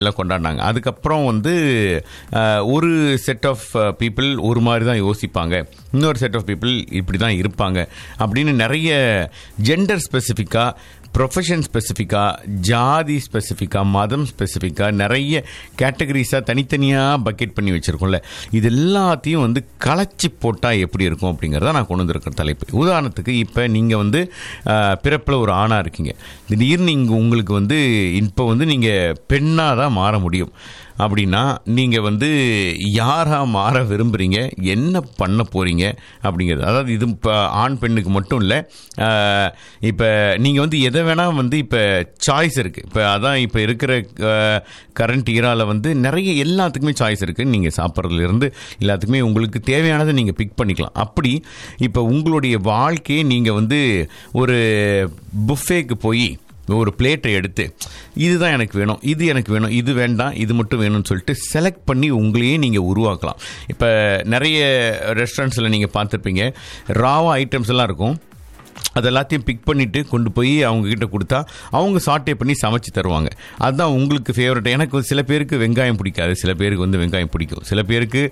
எல்லாம் கொண்டாடினாங்க அதுக்கப்புறம் வந்து அஹ், ஒரு செட் ஆஃப் பீப்புள் ஒரு மாதிரி தான் யோசிப்பாங்க இன்னொரு செட் ஆஃப் பீப்புள் இப்படி தான் இருப்பாங்க அப்படின்னு நிறைய ஜெண்டர் ஸ்பெசிஃபிக்காக ப்ரொஃபஷன் ஸ்பெசிஃபிக்காக ஜாதி ஸ்பெசிஃபிக்காக மதம் ஸ்பெசிஃபிக்காக நிறைய கேட்டகரிஸாக தனித்தனியாக பக்கெட் பண்ணி வச்சுருக்கோம்ல இது எல்லாத்தையும் வந்து களைச்சி போட்டால் எப்படி இருக்கும் அப்படிங்கிறத நான் கொண்டு வந்திருக்கிற தலைப்பு உதாரணத்துக்கு இப்போ நீங்கள் வந்து பிறப்பில் ஒரு ஆணாக இருக்கீங்க திடீர்னு இங்கே உங்களுக்கு வந்து இப்போ வந்து நீங்கள் பெண்ணாக தான் மாற முடியும் அப்படின்னா நீங்கள் வந்து யாராக மாற விரும்புகிறீங்க என்ன பண்ண போகிறீங்க அப்படிங்கிறது அதாவது இது இப்போ ஆண் பெண்ணுக்கு மட்டும் இல்லை இப்போ நீங்கள் வந்து எதை வேணால் வந்து இப்போ சாய்ஸ் இருக்குது இப்போ அதான் இப்போ இருக்கிற கரண்ட் ஈராவில் வந்து நிறைய எல்லாத்துக்குமே சாய்ஸ் இருக்குது நீங்கள் சாப்பிட்றதுலேருந்து எல்லாத்துக்குமே உங்களுக்கு தேவையானதை நீங்கள் பிக் பண்ணிக்கலாம் அப்படி இப்போ உங்களுடைய வாழ்க்கையை நீங்கள் வந்து ஒரு புஃபேக்கு போய் ஒரு பிளேட்டை எடுத்து இதுதான் எனக்கு வேணும் இது எனக்கு வேணும் இது வேண்டாம் இது மட்டும் வேணும்னு சொல்லிட்டு செலக்ட் பண்ணி உங்களையே நீங்கள் உருவாக்கலாம் இப்போ நிறைய ரெஸ்டாரண்ட்ஸில் நீங்கள் பார்த்துருப்பீங்க ராவா ஐட்டம்ஸ் எல்லாம் இருக்கும் அது எல்லாத்தையும் பிக் பண்ணிவிட்டு கொண்டு போய் அவங்க கிட்ட கொடுத்தா அவங்க சாட்டே பண்ணி சமைச்சு தருவாங்க அதுதான் உங்களுக்கு ஃபேவரட் எனக்கு வந்து சில பேருக்கு வெங்காயம் பிடிக்காது சில பேருக்கு வந்து வெங்காயம் பிடிக்கும் சில பேருக்கு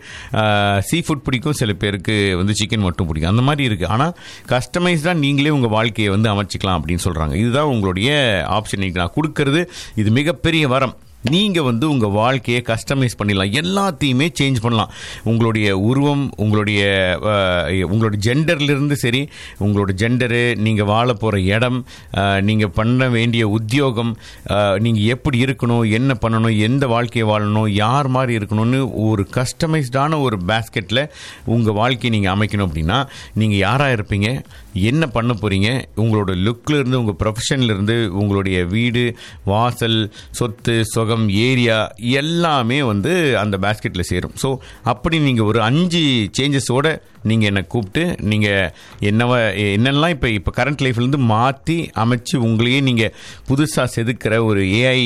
சீ ஃபுட் பிடிக்கும் சில பேருக்கு வந்து சிக்கன் மட்டும் பிடிக்கும் அந்த மாதிரி இருக்குது ஆனால் கஸ்டமைஸ்டாக நீங்களே உங்கள் வாழ்க்கையை வந்து அமைச்சிக்கலாம் அப்படின்னு சொல்கிறாங்க இதுதான் உங்களுடைய ஆப்ஷன் நான் கொடுக்கறது இது மிகப்பெரிய வரம் நீங்கள் வந்து உங்கள் வாழ்க்கையை கஸ்டமைஸ் பண்ணிடலாம் எல்லாத்தையுமே சேஞ்ச் பண்ணலாம் உங்களுடைய உருவம் உங்களுடைய அஹ், உங்களுடைய ஜெண்டர்லேருந்து சரி உங்களோட ஜெண்டரு நீங்கள் வாழ போகிற இடம் நீங்கள் பண்ண வேண்டிய உத்தியோகம் நீங்கள் எப்படி இருக்கணும் என்ன பண்ணணும் எந்த வாழ்க்கையை வாழணும் யார் மாதிரி இருக்கணும்னு ஒரு கஸ்டமைஸ்டான ஒரு பேஸ்கெட்டில் உங்கள் வாழ்க்கையை நீங்கள் அமைக்கணும் அப்படின்னா நீங்கள் யாராக இருப்பீங்க என்ன பண்ண போகிறீங்க உங்களோட லுக்கில் இருந்து உங்கள் ப்ரொஃபஷன்ல இருந்து உங்களுடைய வீடு வாசல் சொத்து சுகம் ஏரியா எல்லாமே வந்து அந்த பேஸ்கெட்டில் சேரும் ஸோ அப்படி நீங்கள் ஒரு அஞ்சு சேஞ்சஸோட நீங்கள் என்னை கூப்பிட்டு நீங்கள் என்னவ என்னெல்லாம் இப்போ இப்போ கரண்ட் லைஃப்லேருந்து மாற்றி அமைச்சு உங்களையே நீங்கள் புதுசாக செதுக்கிற ஒரு ஏஐ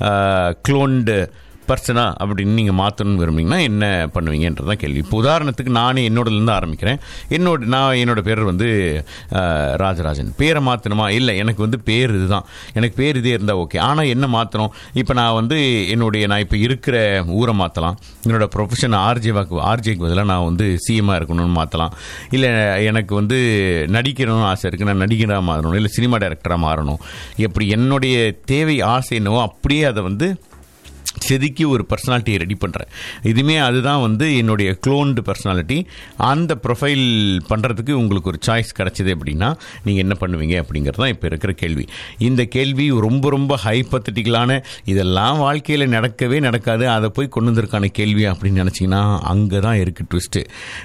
க்ளோன்டு பர்சனா அப்படின்னு நீங்கள் மாற்றணும்னு விரும்புனீங்கன்னா என்ன பண்ணுவீங்கன்றது தான் கேள்வி இப்போ உதாரணத்துக்கு நானே என்னோடலேருந்து ஆரம்பிக்கிறேன் என்னோட நான் என்னோட பேர் வந்து அஹ், ராஜராஜன் பேரை மாற்றணுமா இல்லை எனக்கு வந்து பேர் இதுதான் எனக்கு பேர் இதே இருந்தால் ஓகே ஆனால் என்ன மாற்றணும் இப்போ நான் வந்து என்னுடைய நான் இப்போ இருக்கிற ஊரை மாற்றலாம் என்னோட ப்ரொஃபஷன் ஆர்ஜேவாக்கு ஆர்ஜேக்கு பதிலாக நான் வந்து சிஎம்மாக இருக்கணும்னு மாற்றலாம் இல்லை எனக்கு வந்து நடிக்கணும்னு ஆசை இருக்குது நான் நடிகராக மாறணும் இல்லை சினிமா டைரக்டராக மாறணும் எப்படி என்னுடைய தேவை ஆசை என்னவோ அப்படியே அதை வந்து செதுக்கி ஒரு பர்சனாலிட்டியை ரெடி பண்ணுறேன் இதுவுமே அதுதான் வந்து என்னுடைய க்ளோன்டு பர்சனாலிட்டி அந்த ப்ரொஃபைல் பண்ணுறதுக்கு உங்களுக்கு ஒரு சாய்ஸ் கிடச்சிது அப்படின்னா நீங்கள் என்ன பண்ணுவீங்க அப்படிங்கிறது தான் இப்போ இருக்கிற கேள்வி இந்த கேள்வி ரொம்ப ரொம்ப ஹைப்பத்தட்டிக்கலான இதெல்லாம் வாழ்க்கையில் நடக்கவே நடக்காது அதை போய் கொண்டு வந்திருக்கான கேள்வி அப்படின்னு நினச்சிங்கன்னா அங்கே தான் இருக்குது ட்விஸ்ட்டு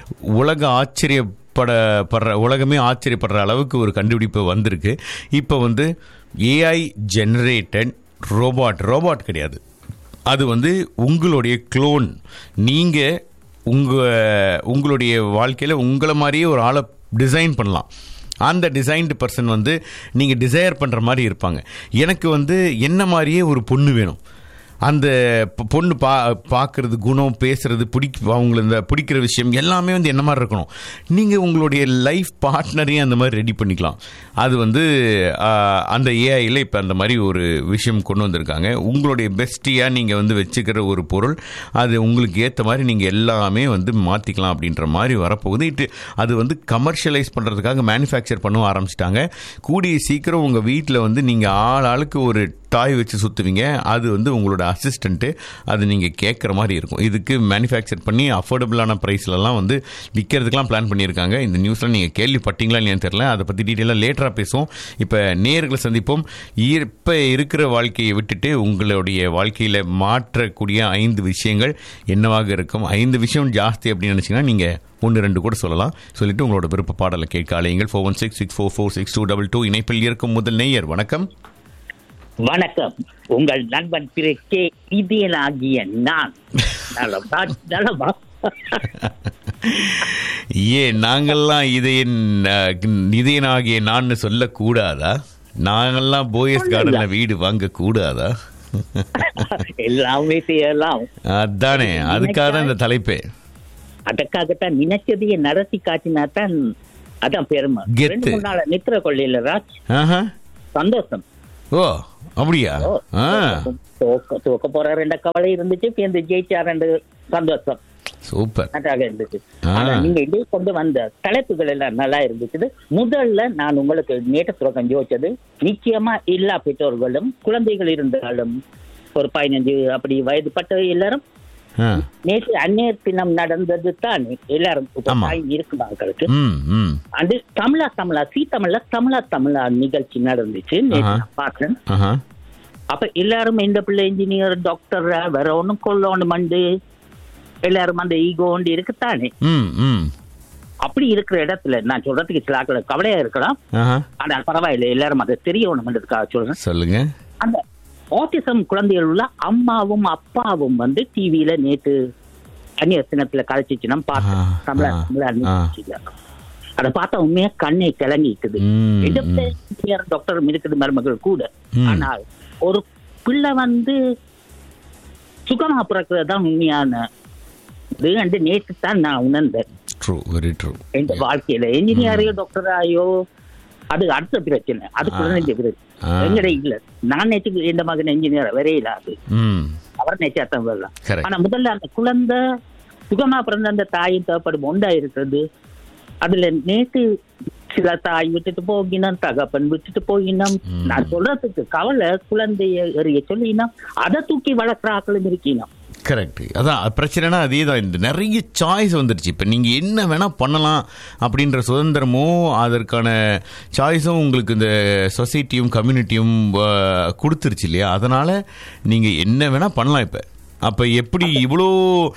உலக ஆச்சரிய பட படுற உலகமே ஆச்சரியப்படுற அளவுக்கு ஒரு கண்டுபிடிப்பு வந்திருக்கு இப்போ வந்து ஏஐ ஜெனரேட்டட் ரோபாட் ரோபாட் கிடையாது அது வந்து உங்களுடைய க்ளோன் நீங்கள் உங்கள் உங்களுடைய வாழ்க்கையில் உங்களை மாதிரியே ஒரு ஆளை டிசைன் பண்ணலாம் அந்த டிசைன்டு பர்சன் வந்து நீங்கள் டிசையர் பண்ணுற மாதிரி இருப்பாங்க எனக்கு வந்து என்ன மாதிரியே ஒரு பொண்ணு வேணும் அந்த பொ- பொண்ணு பா பார்க்கறது குணம் பேசுறது பிடிக்க அவங்கள இந்த பிடிக்கிற விஷயம் எல்லாமே வந்து என்ன மாதிரி இருக்கணும் நீங்கள் உங்களுடைய லைஃப் பார்ட்னரையும் அந்த மாதிரி ரெடி பண்ணிக்கலாம் அது வந்து ஆ, அந்த ஏஐயில் இப்போ அந்த மாதிரி ஒரு விஷயம் கொண்டு வந்திருக்காங்க உங்களுடைய பெஸ்டியாக நீங்கள் வந்து வச்சுக்கிற ஒரு பொருள் அது உங்களுக்கு ஏற்ற மாதிரி நீங்கள் எல்லாமே வந்து மாற்றிக்கலாம் அப்படின்ற மாதிரி வரப்போகுது இட்டு அது வந்து கமர்ஷியலைஸ் பண்ணுறதுக்காக மேனுஃபேக்சர் பண்ண ஆரம்பிச்சிட்டாங்க கூடிய சீக்கிரம் உங்கள் வீட்டில் வந்து நீங்கள் ஆள் ஆளுக்கு ஒரு டாய் வச்சு சுற்றுவீங்க அது வந்து உங்களோட அசிஸ்டண்ட்டு அது நீங்கள் கேட்குற மாதிரி இருக்கும் இதுக்கு மேனுஃபேக்சர் பண்ணி அஃபோர்டபுளான ப்ரைஸ்லலாம் வந்து விற்கிறதுக்கெலாம் பிளான் பண்ணியிருக்காங்க இந்த நியூஸ்லாம் நீங்கள் கேள்விப்பட்டீங்களா இல்லையான்னு தெரியல அதை பற்றி டீட்டெயிலாக லேட்டராக பேசுவோம் இப்போ நேர்களை சந்திப்போம் இப்போ இருக்கிற வாழ்க்கையை விட்டுட்டு உங்களுடைய வாழ்க்கையில் மாற்றக்கூடிய ஐந்து விஷயங்கள் என்னவாக இருக்கும் ஐந்து விஷயம் ஜாஸ்தி அப்படின்னு நினச்சிங்கன்னா நீங்கள் ஒன்று ரெண்டு கூட சொல்லலாம் சொல்லிட்டு உங்களோட விருப்ப பாடலை கேட்க அலையுங்கள் four one six six four four six two double two இணைப்பில் இருக்கும் முதல் நேயர் வணக்கம் வணக்கம் உங்கள் நண்பன் திரு கே இதயனாகிய நான் நலமா நலமா ஏன் நாங்கள்லாம் இதையன் இதயனாகிய நான் சொல்லக்கூடாதா நாங்கள்லாம் போயஸ் கார்டன்ல வீடு வாங்க கூடாதா எல்லாமே செய்யலாம் அதானே அதுக்காக தான் இந்த தலைப்பே அதற்காகத்தான் நினைச்சதையே நடத்தி காட்டினா தான் அதான் பெருமை கெத்து. ரெண்டு மூணு நாள் நித்திர கொள்ளையில ராஜ் ஆஹா சந்தோஷம் ஓ அப்படியா ஆ தோக்க தோக்க போற ரெண்டு கவலை இருந்துச்சு இப்ப இந்த ஜெயிச்சா ரெண்டு சந்தோஷம் சூப்பர் நன்றாக இருந்துச்சு ஆ. ஆனா நீங்க இதே கொண்டு வந்த தலைப்புகள் எல்லாம் நல்லா இருந்துச்சு முதல்ல நான் உங்களுக்கு நேற்று துறக்கம் யோசிச்சது நிச்சயமா எல்லா பெற்றோர்களும் குழந்தைகள் இருந்தாலும் ஒரு பதினஞ்சு அப்படி வயதுப்பட்ட எல்லாரும் ஆ நேற்று அந்நேர் தினம் நடந்தது தான் எல்லாரும் இப்ப ஆமா. தாய் இருக்கு மக்களுக்கு ம் ம் அது தமிழா தமிழா சி தமிழ்ல தமிழா தமிழா நிகழ்ச்சி நடந்துச்சு நேற்று ஆஹா. நான் பார்த்தேன் ஆஹா அப்ப எல்லாரும் இந்த பிள்ளை இன்ஜினியர் டாக்டர் வேற ஒண்ணும் கொள்ளணும் மண்டு எல்லாரும் அந்த ஈகோ ஒன்று இருக்குத்தானே ம் ம் அப்படி இருக்கிற இடத்துல நான் சொல்றதுக்கு சில ஆட்கள் கவலையா இருக்கலாம் ஆஹா ஆனா பரவாயில்லை எல்லாரும் அதை தெரியணும்ன்றதுக்காக சொல்றேன் சொல்லுங்க அந்த ஆட்டிசம் குழந்தைகள் உள்ள அம்மாவும் அப்பாவும் வந்து டிவியில நேத்து அந்நிய தினத்துல கழிச்சிச்சு பார்த்தேன் ஆ, தமிழ ஆ, தமிழ ஆ. நிகழ்ச்சியில. அதை பார்த்தா உண்மையா கண்ணை கிளங்கிக்குது ம், எந்த ம். இன்ஜினியர் டாக்டர் இருக்குது மருமகள் கூட ம். ஆனால் ஒரு பிள்ளை வந்து சுகமா பிறக்கிறது தான் உண்மையான இது வந்து நேற்று தான் நான் உணர்ந்தேன் ட்ரூ வெரி ட்ரூ எந்த வாழ்க்கையில என்ஜினியரையோ டாக்டராயோ அது அடுத்த பிரச்சனை அது ஆ. குழந்தை பிரச்சனை ஆ. எங்கட இல்ல நான் நேற்று எந்த மகன் என்ஜினியர் வரையில அது ம் அவர் நேச்சாத்தான் வரலாம் Correct. ஆனா முதல்ல அந்த குழந்தை சுகமா பிறந்த அந்த தாயும் தேவைப்படும் ஒன்றா இருக்கிறது அதுல நேற்று சில தாய் விட்டுட்டு போகினோம் தகப்பன் விட்டுட்டு போகினோம் ம். நான் சொல்றதுக்கு கவலை குழந்தைய எறிய சொல்லினோம் அதை தூக்கி வளர்க்குற ஆக்களும் இருக்கணும் கரெக்ட் அதான் அது பிரச்சனைனா அதே தான் இந்த நிறைய சாய்ஸ் வந்துருச்சு இப்போ நீங்கள் என்ன வேணால் பண்ணலாம் அப்படின்ற சுதந்திரமும் அதற்கான சாய்ஸும் உங்களுக்கு இந்த சொசைட்டியும் கம்யூனிட்டியும் கொடுத்துருச்சு இல்லையா அதனால் நீங்கள் என்ன வேணால் பண்ணலாம் இப்போ அப்போ எப்படி இவ்வளோ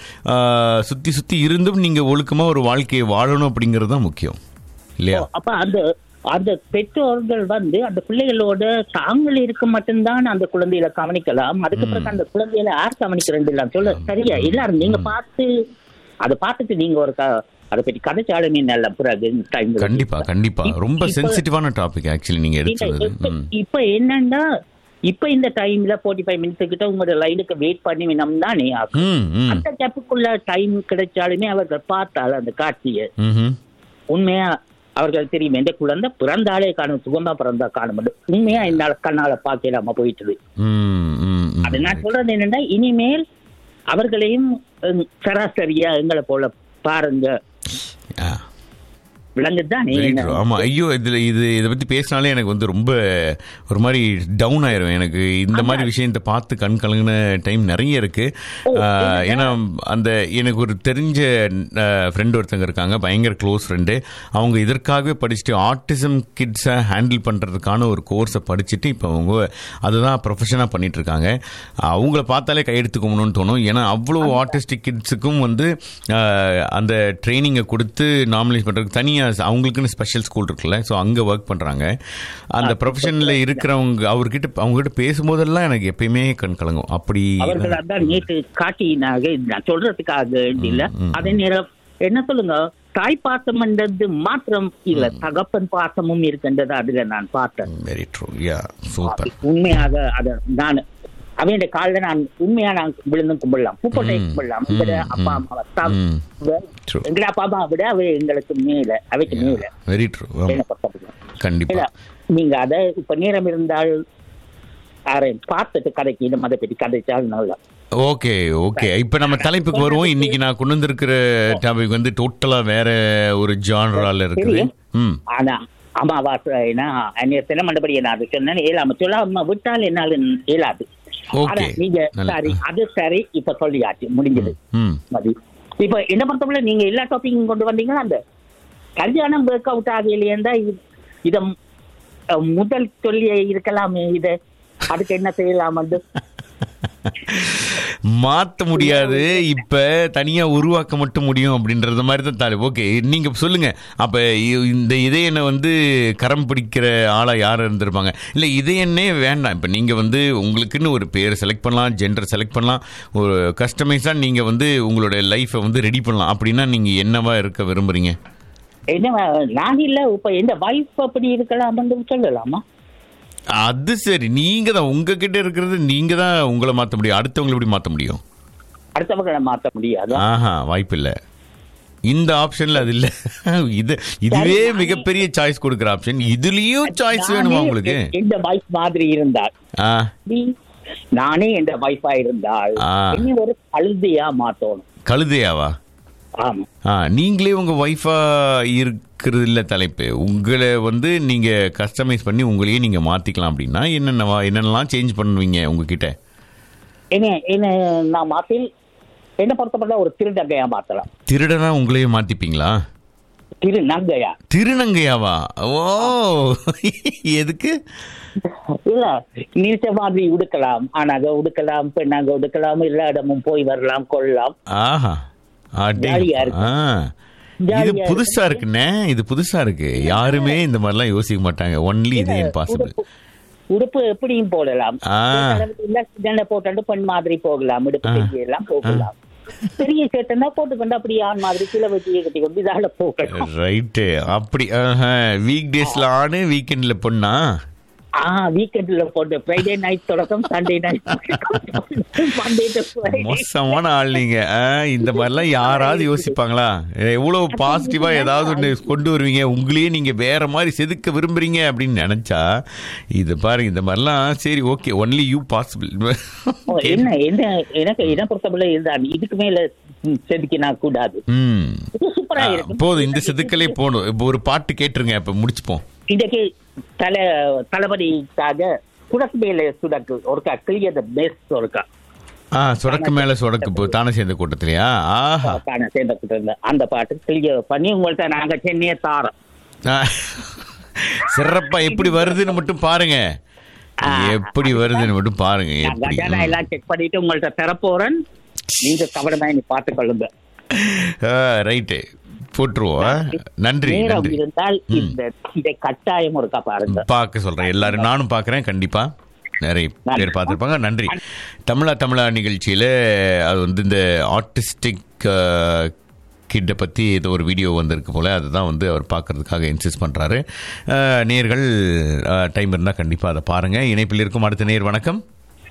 சுற்றி சுற்றி இருந்தும் நீங்கள் ஒழுக்கமாக ஒரு வாழ்க்கையை வாழணும் அப்படிங்கிறது தான் முக்கியம் இல்லையா அப்ப அந்த அந்த பெற்றோர்கள் வந்து அந்த பிள்ளைகளோட தாங்கள் இருக்க மட்டும்தான் அந்த குழந்தைகளை கவனிக்கலாம் அதுக்கு பிறகு அந்த குழந்தைகளை யார் கவனிக்கிறது இல்லை சொல்ல சரியா எல்லாரும் நீங்க பார்த்து அதை பார்த்துட்டு நீங்க ஒரு க- அதை பற்றி கதைச்சாலுமே நல்ல பிறகு time ல. கண்டிப்பா கண்டிப்பா ரொம்ப இப்ப- சென்சிட்டிவான டாபிக் ஆக்சுவலி நீங்க இல்ல, எடுத்துறது இப்ப- ம் இப்ப என்னன்னா இப்ப இந்த டைம்ல 45 ஃபைவ் மினிட்ஸ் கிட்ட உங்களோட லைனுக்கு வெயிட் பண்ணி வேணும் தானே ஆகும். ம் ம் அந்த கேப்புக்குள்ள டைம் கிடைச்சாலுமே அவர்கள் பார்த்தால் அந்த காட்சியை ம்ஹும். உண்மையா அவர்கள் தெரியும் எந்த குழந்தை பிறந்தாலே காணும் சுகமா பிறந்தா காண முடியும் உண்மையா இந்த கண்ணால பார்க்கலாம போயிட்டுது ம், ம், ம். அது நான் சொல்றது என்னன்னா இனிமேல் அவர்களையும் ஹம், சராசரியா எங்களை போல பாருங்க ஆ, விளங்குதானே very என்ன? true. ஆமா ஐயோ இதுல இது இதை பத்தி பேசினாலே எனக்கு வந்து ரொம்ப ஒரு மாதிரி டவுன் ஆயிரும் எனக்கு இந்த மாதிரி விஷயத்தை பார்த்து கண் கலங்கின டைம் நிறைய இருக்கு ஆ, ஏன்னா அந்த எனக்கு ஒரு தெரிஞ்ச ஃப்ரெண்ட் ஒருத்தங்க இருக்காங்க பயங்கர க்ளோஸ் ஃப்ரெண்டு அவங்க இதற்காகவே படிச்சுட்டு ஆட்டிசம் கிட்ஸை ஹேண்டில் பண்றதுக்கான ஒரு கோர்ஸை படிச்சுட்டு இப்போ அவங்க அதுதான் ப்ரொஃபஷனாக பண்ணிட்டு இருக்காங்க அவங்கள பார்த்தாலே கையெடுத்து கும்பணும்னு தோணும் ஏன்னா அவ்வளோ ஆர்டிஸ்டிக் கிட்ஸுக்கும் வந்து ஆஹ், அந்த ட்ரைனிங்கை கொடுத்து நார்மலைஸ் பண்ணுறதுக்கு தனியாக அவங்களுக்குன்னு ஸ்பெஷல் ஸ்கூல் இருக்குல்ல ஸோ அங்கே ஒர்க் பண்ணுறாங்க அந்த ப்ரொஃபஷனில் இருக்கிறவங்க அவர்கிட்ட அவங்ககிட்ட பேசும்போதெல்லாம் எனக்கு எப்பயுமே கண் கலங்கும் அப்படி அவர்கள் அதான் நேற்று காட்டினாக இது நான் சொல்றதுக்காக இல்ல அதே நேரம் என்ன சொல்லுங்க தாய் பாசம்ன்றது மாத்திரம் இல்ல தகப்பன் பாசமும் இருக்கின்றது அதுல நான் பார்த்தேன் வெரி ட்ரூ யா சூப்பர் உண்மையாக அத நான் அவன் காலில் நான் உண்மையா நான் விழுந்து கும்பிடலாம் பூக்கோட்டை ம், கும்பிடலாம் ம், எங்கட ம், அப்பா அம்மாவை தான் ம். True. எங்கட அப்பா அம்மா விட அவ எங்களுக்கு மேல அவைக்கு மேல வெரி ட்ரூ என்ன பொறுத்தவரைக்கும். கண்டிப்பா இல்ல, நீங்க அத இப்ப நேரம் இருந்தால் யாரை பார்த்துட்டு கதைக்கு இந்த மத பற்றி கதைச்சால் நல்லா ஓகே ஓகே இப்போ நம்ம தலைப்புக்கு வருவோம் இன்னைக்கு நான் கொண்டு வந்திருக்கிற டாபிக் வந்து டோட்டலா வேற ஒரு ஜானரால இருக்குது ம் ஆனா அமாவாசைனா அந்நிய சில மண்டபடி நான் அது சொன்னேன் ஏழாம சொல்லாம விட்டால் என்னால இயலாது Okay. ஆனா நீங்க நல்ல- சரி அது சரி இப்ப சொல்லியாச்சு முடிஞ்சது ம் மதி இப்ப என்ன பொறுத்தவரை நீங்க எல்லா டாபிக்கும் கொண்டு வந்தீங்கன்னா அந்த கல்யாணம் ஒர்க் அவுட் ஆகலையேண்டா இத அஹ், முதல் சொல்லி இருக்கலாமே இத அதுக்கு என்ன செய்யலாம் வந்து மாத்த முடியாது இப்ப தனியா உருவாக்க மட்டும் முடியும் அப்படின்றது மாதிரி தான் தாலி ஓகே நீங்க சொல்லுங்க அப்ப இ- இந்த இதயனை வந்து கரம் பிடிக்கிற ஆளா யார் இருந்திருப்பாங்க இல்ல இதயனே வேண்டாம் இப்ப நீங்க வந்து உங்களுக்குன்னு ஒரு பேர் செலக்ட் பண்ணலாம் ஜெண்டர் செலக்ட் பண்ணலாம் ஒரு கஸ்டமைஸா நீங்க வந்து உங்களோட லைஃபை வந்து ரெடி பண்ணலாம் அப்படின்னா நீங்க என்னவா இருக்க விரும்புறீங்க என்ன நான் இல்ல இப்ப எந்த வைஃப் அப்படி இருக்கலாம் வந்து சொல்லலாமா அது சரி நீங்க தான் உங்ககிட்ட இருக்கிறது நீங்க தான் உங்களை மாத்த முடியும் அடுத்தவங்களை எப்படி மாத்த முடியும் அடுத்தவங்களை மாத்த முடியாது ஆஹா வாய்ப்பு இல்ல இந்த ஆப்ஷன்ல அது இல்ல இது இதுவே மிகப்பெரிய சாய்ஸ் கொடுக்குற ஆப்ஷன் இதுலயும் சாய்ஸ் வேணுமா நானே உங்களுக்கு எ- எந்த வைஃப் மாதிரி இருந்தால் ஆ நீ நானே எந்த வைஃபா இருந்தால் ஆ. இனி ஒரு கழுதையா மாத்தணும் கழுதையாவா ஆமா ஆ நீங்களே உங்க ஒய்ஃபா இருக்கிறது இல்ல தலைப்பு உங்களை வந்து நீங்க கஸ்டமைஸ் பண்ணி உங்களையே நீங்க மாத்திக்கலாம் அப்படின்னா என்னென்னவா என்னென்னலாம் சேஞ்ச் பண்ணுவீங்க உங்ககிட்ட என்ன என்ன நான் மாத்தில் என்ன பொறுத்தப்பட்ட ஒரு திருநங்கையா மாத்தலாம் திருடனா உங்களையே மாத்திப்பீங்களா திருநங்கையா திருநங்கையாவா ஓ எதுக்கு இல்ல நீச்ச மாதிரி உடுக்கலாம் ஆனாக உடுக்கலாம் பெண்ணாக உடுக்கலாம் எல்லா இடமும் போய் வரலாம் கொள்ளலாம் ஆஹா அடே ஜாலியா இருக்கு. ஆ இது ஜாலியா புதுசா இருக்குண்ணே இது புதுசா இருக்கு யாருமே இந்த மாதிரிலாம் யோசிக்க மாட்டாங்க ஒன்லி இது இம்பாசிபிள் உடுப்பு உடுப்பு எப்படியும் போடலாம் ஆ. இல்ல சிதனை போட்டு பெண் மாதிரி போகலாம் இடுப்பு கையை எல்லாம் போகலாம் பெரிய சேட்டனா போட்டுக்கொண்டு அப்படி ஆண் மாதிரி சில வச்சியை கட்டி கொண்டு இதால போகலாம் ரைட்டு அப்படி வீக் டேஸ்ல ஆணு வீக்கெண்ட்ல பொண்ணா ஆ வீக்கெண்ட்ல போட்டு ஃப்ரைடே நைட் தொடக்கம் Sunday night Monday to Friday மோசமான ஆள் நீங்க ஆ, இந்த மாதிரிலாம் யாராவது யோசிப்பாங்களா எவ்வளவு பாசிட்டிவா ஏதாவது ஒன்று கொண்டு வருவீங்க உங்களையே நீங்க வேற மாதிரி செதுக்க விரும்புறீங்க அப்படின்னு நினைச்சா இது பாருங்க இந்த மாதிரிலாம் சரி ஓகே ஒன்லி யூ பாசிபிள் ஓ, என்ன என்ன எனக்கு என்ன பொறுத்தவரை இதுதான் இதுக்கு மேல ம், செதுக்கினா கூடாது ம் இது சூப்பரா ஆ, இருக்கு போதும் இந்த செதுக்கலே போடும் இப்போ ஒரு பாட்டு கேட்டுருங்க இப்ப முடிச்சுப்போம் இன்றைக்கு தலை தளபதிக்காக குடக்கு மேல சுடக்கு ஒருக்கா கிளியர் பெஸ்ட் ஒருக்கா ஆ சொடக்கு மேல சொடக்கு போ தானே சேர்ந்த கூட்டத்திலயா ஆஹா காண சேர்ந்த இருந்த அந்த பாட்டு கிளியர் பண்ணி உங்கள்ட்ட நாங்க சென்னையை தாரோம் ஆ. சிறப்பா எப்படி வருதுன்னு மட்டும் பாருங்க எப்படி வருதுன்னு மட்டும் பாருங்க நான் எப்படி கஜானா எல்லாம் செக் பண்ணிட்டு உங்கள்ட்ட தரப்போறேன் நீங்க கவனமா நீ பார்த்து கொள்ளுங்க ரைட்டு போட்டுருவோம் ஆ? நன்றி நேரம் நன்றி இருந்தால் இந்த இதை கட்டாயம் ஒருக்கா பாருங்க பார்க்க சொல்றேன் எல்லாரும் நானும் பார்க்கறேன் கண்டிப்பா நிறைய பேர் பார்த்துருப்பாங்க நன்றி தமிழா தமிழா நிகழ்ச்சியில அது வந்து இந்த ஆர்டிஸ்டிக் கிட்ட பற்றி ஏதோ ஒரு வீடியோ வந்திருக்கு போல அதுதான் வந்து அவர் பார்க்கறதுக்காக இன்சிஸ்ட் பண்ணுறாரு நேர்கள் டைம் இருந்தால் கண்டிப்பாக அதை பாருங்கள் இணைப்பில் இருக்கும் அடுத்த நேர் வணக்கம்